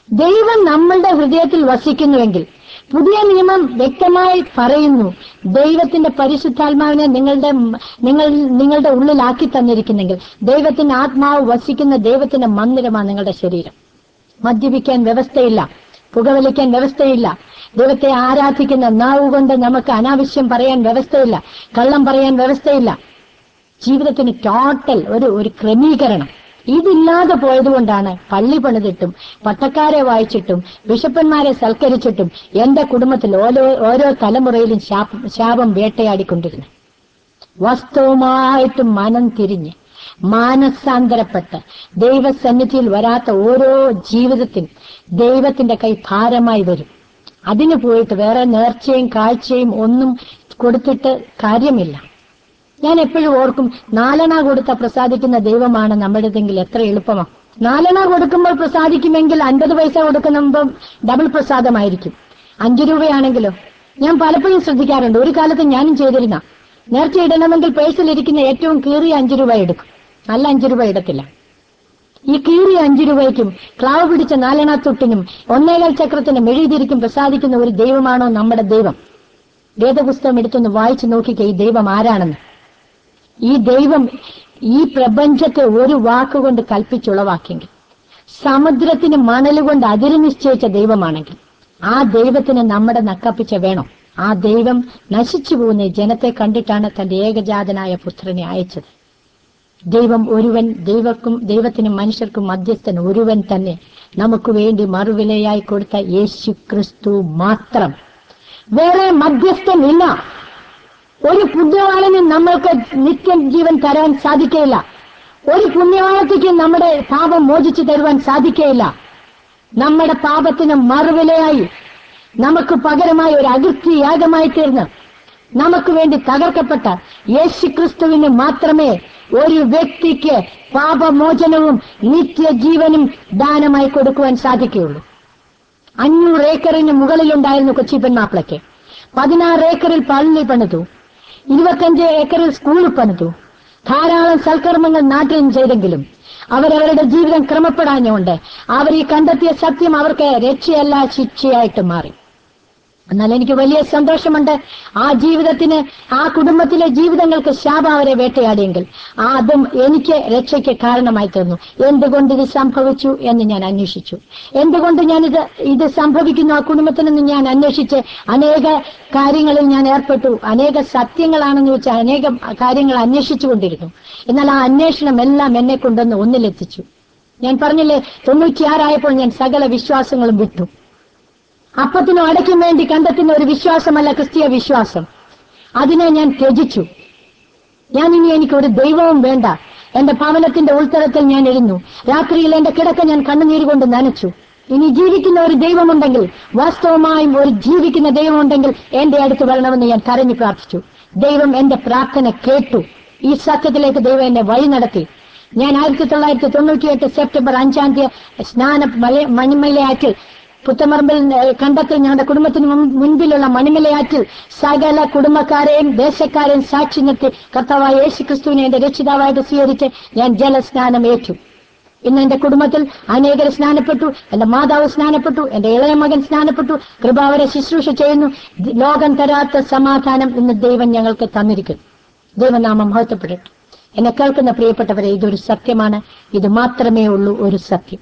ദൈവം നമ്മളുടെ ഹൃദയത്തിൽ വസിക്കുന്നുവെങ്കിൽ പുതിയ നിയമം വ്യക്തമായി പറയുന്നു ദൈവത്തിന്റെ പരിശുദ്ധാത്മാവിനെ നിങ്ങളുടെ നിങ്ങൾ നിങ്ങളുടെ ഉള്ളിലാക്കി തന്നിരിക്കുന്നെങ്കിൽ ദൈവത്തിന്റെ ആത്മാവ് വസിക്കുന്ന ദൈവത്തിന്റെ മന്ദിരമാണ് നിങ്ങളുടെ ശരീരം മദ്യപിക്കാൻ വ്യവസ്ഥയില്ല പുകവലിക്കാൻ വ്യവസ്ഥയില്ല ദൈവത്തെ ആരാധിക്കുന്ന നാവ് കൊണ്ട് നമുക്ക് അനാവശ്യം പറയാൻ വ്യവസ്ഥയില്ല കള്ളം പറയാൻ വ്യവസ്ഥയില്ല ജീവിതത്തിന് ടോട്ടൽ ഒരു ഒരു ക്രമീകരണം ഇതില്ലാതെ പോയതുകൊണ്ടാണ് പള്ളി പണിതിട്ടും പട്ടക്കാരെ വായിച്ചിട്ടും ബിഷപ്പന്മാരെ സൽക്കരിച്ചിട്ടും എന്റെ കുടുംബത്തിൽ ഓരോ ഓരോ തലമുറയിലും ശാപം ശാപം വേട്ടയാടിക്കൊണ്ടിരുന്നു വാസ്തവമായിട്ടും മനം തിരിഞ്ഞ് മാനസാന്തരപ്പെട്ട് ദൈവസന്നിധിയിൽ വരാത്ത ഓരോ ജീവിതത്തിനും ദൈവത്തിന്റെ കൈ ഭാരമായി വരും അതിന് പോയിട്ട് വേറെ നേർച്ചയും കാഴ്ചയും ഒന്നും കൊടുത്തിട്ട് കാര്യമില്ല ഞാൻ എപ്പോഴും ഓർക്കും നാലണ കൊടുത്ത പ്രസാദിക്കുന്ന ദൈവമാണ് നമ്മുടേതെങ്കിൽ എത്ര എളുപ്പമാണ് നാലണ കൊടുക്കുമ്പോൾ പ്രസാദിക്കുമെങ്കിൽ അൻപത് പൈസ കൊടുക്കുമ്പോൾ ഡബിൾ പ്രസാദമായിരിക്കും അഞ്ചു രൂപയാണെങ്കിലോ ഞാൻ പലപ്പോഴും ശ്രദ്ധിക്കാറുണ്ട് ഒരു കാലത്ത് ഞാനും ചെയ്തിരുന്ന നേർച്ച ഇടണമെങ്കിൽ പേഴ്സിലിരിക്കുന്ന ഏറ്റവും കീറിയ അഞ്ചു രൂപ എടുക്കും നല്ല അഞ്ചു രൂപ ഇടത്തില്ല ഈ കീറിയ അഞ്ചു രൂപയ്ക്കും ക്ലാവ് പിടിച്ച നാലണത്തൊട്ടിനും ഒന്നേകാൽ ചക്രത്തിനും എഴുതിയിരിക്കും പ്രസാദിക്കുന്ന ഒരു ദൈവമാണോ നമ്മുടെ ദൈവം വേദപുസ്തകം എടുത്തൊന്ന് വായിച്ചു നോക്കിക്കേ ഈ ദൈവം ആരാണെന്ന് ഈ ദൈവം ഈ പ്രപഞ്ചത്തെ ഒരു വാക്കുകൊണ്ട് കൽപ്പിച്ചുളവാക്കിയെങ്കിൽ സമുദ്രത്തിന് മണലുകൊണ്ട് അതിര് നിശ്ചയിച്ച ദൈവമാണെങ്കിൽ ആ ദൈവത്തിന് നമ്മുടെ നക്കപ്പിച്ച വേണം ആ ദൈവം നശിച്ചു പോകുന്ന ഈ ജനത്തെ കണ്ടിട്ടാണ് തന്റെ ഏകജാതനായ പുത്രനെ അയച്ചത് ദൈവം ഒരുവൻ ദൈവക്കും ദൈവത്തിനും മനുഷ്യർക്കും മധ്യസ്ഥൻ ഒരുവൻ തന്നെ നമുക്ക് വേണ്ടി മറുവിലയായി കൊടുത്ത യേശു ക്രിസ്തു മാത്രം വേറെ മധ്യസ്ഥൻ ഇല്ല ഒരു പുണ്യവാളനും നമ്മൾക്ക് നിത്യം ജീവൻ തരാൻ സാധിക്കയില്ല ഒരു പുണ്യവാളത്തേക്ക് നമ്മുടെ പാപം മോചിച്ചു തരുവാൻ സാധിക്കയില്ല നമ്മുടെ പാപത്തിന് മറുവിലയായി നമുക്ക് പകരമായി ഒരു അകൃത്യ യാഗമായി തീർന്ന് നമുക്ക് വേണ്ടി തകർക്കപ്പെട്ട യേശു ക്രിസ്തുവിന് മാത്രമേ ഒരു വ്യക്തിക്ക് പാപമോചനവും നിത്യജീവനും ദാനമായി കൊടുക്കുവാൻ സാധിക്കുകയുള്ളൂ അഞ്ഞൂറ് ഏക്കറിന് മുകളിലുണ്ടായിരുന്നു കൊച്ചിപ്പൻ മാപ്പിളയ്ക്ക് പതിനാറ് ഏക്കറിൽ പള്ളി പണിതു ഇരുപത്തഞ്ച് ഏക്കറിൽ സ്കൂൾ പണിതു ധാരാളം സൽക്കർമ്മങ്ങൾ നാട്ടിൽ ചെയ്തെങ്കിലും അവരവരുടെ ജീവിതം ക്രമപ്പെടാഞ്ഞുകൊണ്ട് അവർ ഈ കണ്ടെത്തിയ സത്യം അവർക്ക് രക്ഷയല്ല ശിക്ഷയായിട്ട് മാറി എന്നാൽ എനിക്ക് വലിയ സന്തോഷമുണ്ട് ആ ജീവിതത്തിന് ആ കുടുംബത്തിലെ ജീവിതങ്ങൾക്ക് ശാപം അവരെ വേട്ടയാടിയെങ്കിൽ ആ അതും എനിക്ക് രക്ഷയ്ക്ക് കാരണമായി തീർന്നു എന്തുകൊണ്ട് ഇത് സംഭവിച്ചു എന്ന് ഞാൻ അന്വേഷിച്ചു എന്തുകൊണ്ട് ഞാൻ ഇത് ഇത് സംഭവിക്കുന്നു ആ കുടുംബത്തിനെന്ന് ഞാൻ അന്വേഷിച്ച് അനേക കാര്യങ്ങളിൽ ഞാൻ ഏർപ്പെട്ടു അനേക സത്യങ്ങളാണെന്ന് വെച്ചാൽ അനേകം കാര്യങ്ങൾ അന്വേഷിച്ചു കൊണ്ടിരുന്നു എന്നാൽ ആ അന്വേഷണം എല്ലാം എന്നെ കൊണ്ടൊന്ന് ഒന്നിലെത്തിച്ചു ഞാൻ പറഞ്ഞില്ലേ തൊണ്ണൂറ്റിയാറായപ്പോൾ ഞാൻ സകല വിശ്വാസങ്ങളും വിട്ടു അപ്പത്തിനും അടയ്ക്കും വേണ്ടി കണ്ടെത്തുന്ന ഒരു വിശ്വാസമല്ല ക്രിസ്തീയ വിശ്വാസം അതിനെ ഞാൻ ത്യജിച്ചു ഞാൻ ഇനി എനിക്ക് ഒരു ദൈവവും വേണ്ട എന്റെ ഭവനത്തിന്റെ ഉൾത്തരത്തിൽ ഞാൻ ഇരുന്നു രാത്രിയിൽ എന്റെ കിടക്ക ഞാൻ കണ്ണുനീര് കൊണ്ട് നനച്ചു ഇനി ജീവിക്കുന്ന ഒരു ദൈവമുണ്ടെങ്കിൽ വാസ്തവമായും ഒരു ജീവിക്കുന്ന ദൈവമുണ്ടെങ്കിൽ എന്റെ അടുത്ത് വരണമെന്ന് ഞാൻ കരഞ്ഞു പ്രാർത്ഥിച്ചു ദൈവം എന്റെ പ്രാർത്ഥന കേട്ടു ഈ സത്യത്തിലേക്ക് ദൈവം എന്നെ വഴി നടത്തി ഞാൻ ആയിരത്തി തൊള്ളായിരത്തി തൊണ്ണൂറ്റിയെട്ട് സെപ്റ്റംബർ അഞ്ചാം തീയതി സ്നാന മല മണിമലയാറ്റിൽ പുത്തമറമ്പിൽ ഏഹ്, കണ്ടത്തിൽ ഞങ്ങളുടെ കുടുംബത്തിന് മുൻ- മുൻപിലുള്ള മണിമലയാറ്റിൽ സകല കുടുംബക്കാരെയും ദേശക്കാരെയും സാക്ഷി നിർത്തി കർത്താവായ യേശു ക്രിസ്തുവിനെ എന്റെ രക്ഷിതാവായിട്ട് സ്വീകരിച്ച് ഞാൻ ജലസ്നാനം ഏറ്റു ഇന്ന് എന്റെ കുടുംബത്തിൽ അനേകർ സ്നാനപ്പെട്ടു എന്റെ മാതാവ് സ്നാനപ്പെട്ടു എന്റെ ഇളയ മകൻ സ്നാനപ്പെട്ടു കൃപ അവരെ ശുശ്രൂഷ ചെയ്യുന്നു ദി- ലോകം തരാത്ത സമാധാനം ഇന്ന് ദൈവം ഞങ്ങൾക്ക് തന്നിരിക്കുന്നു ദൈവനാമം മഹത്വപ്പെടട്ടെ എന്നെ കേൾക്കുന്ന പ്രിയപ്പെട്ടവരെ ഇതൊരു സത്യമാണ് ഇത് മാത്രമേ ഉള്ളൂ ഒരു സത്യം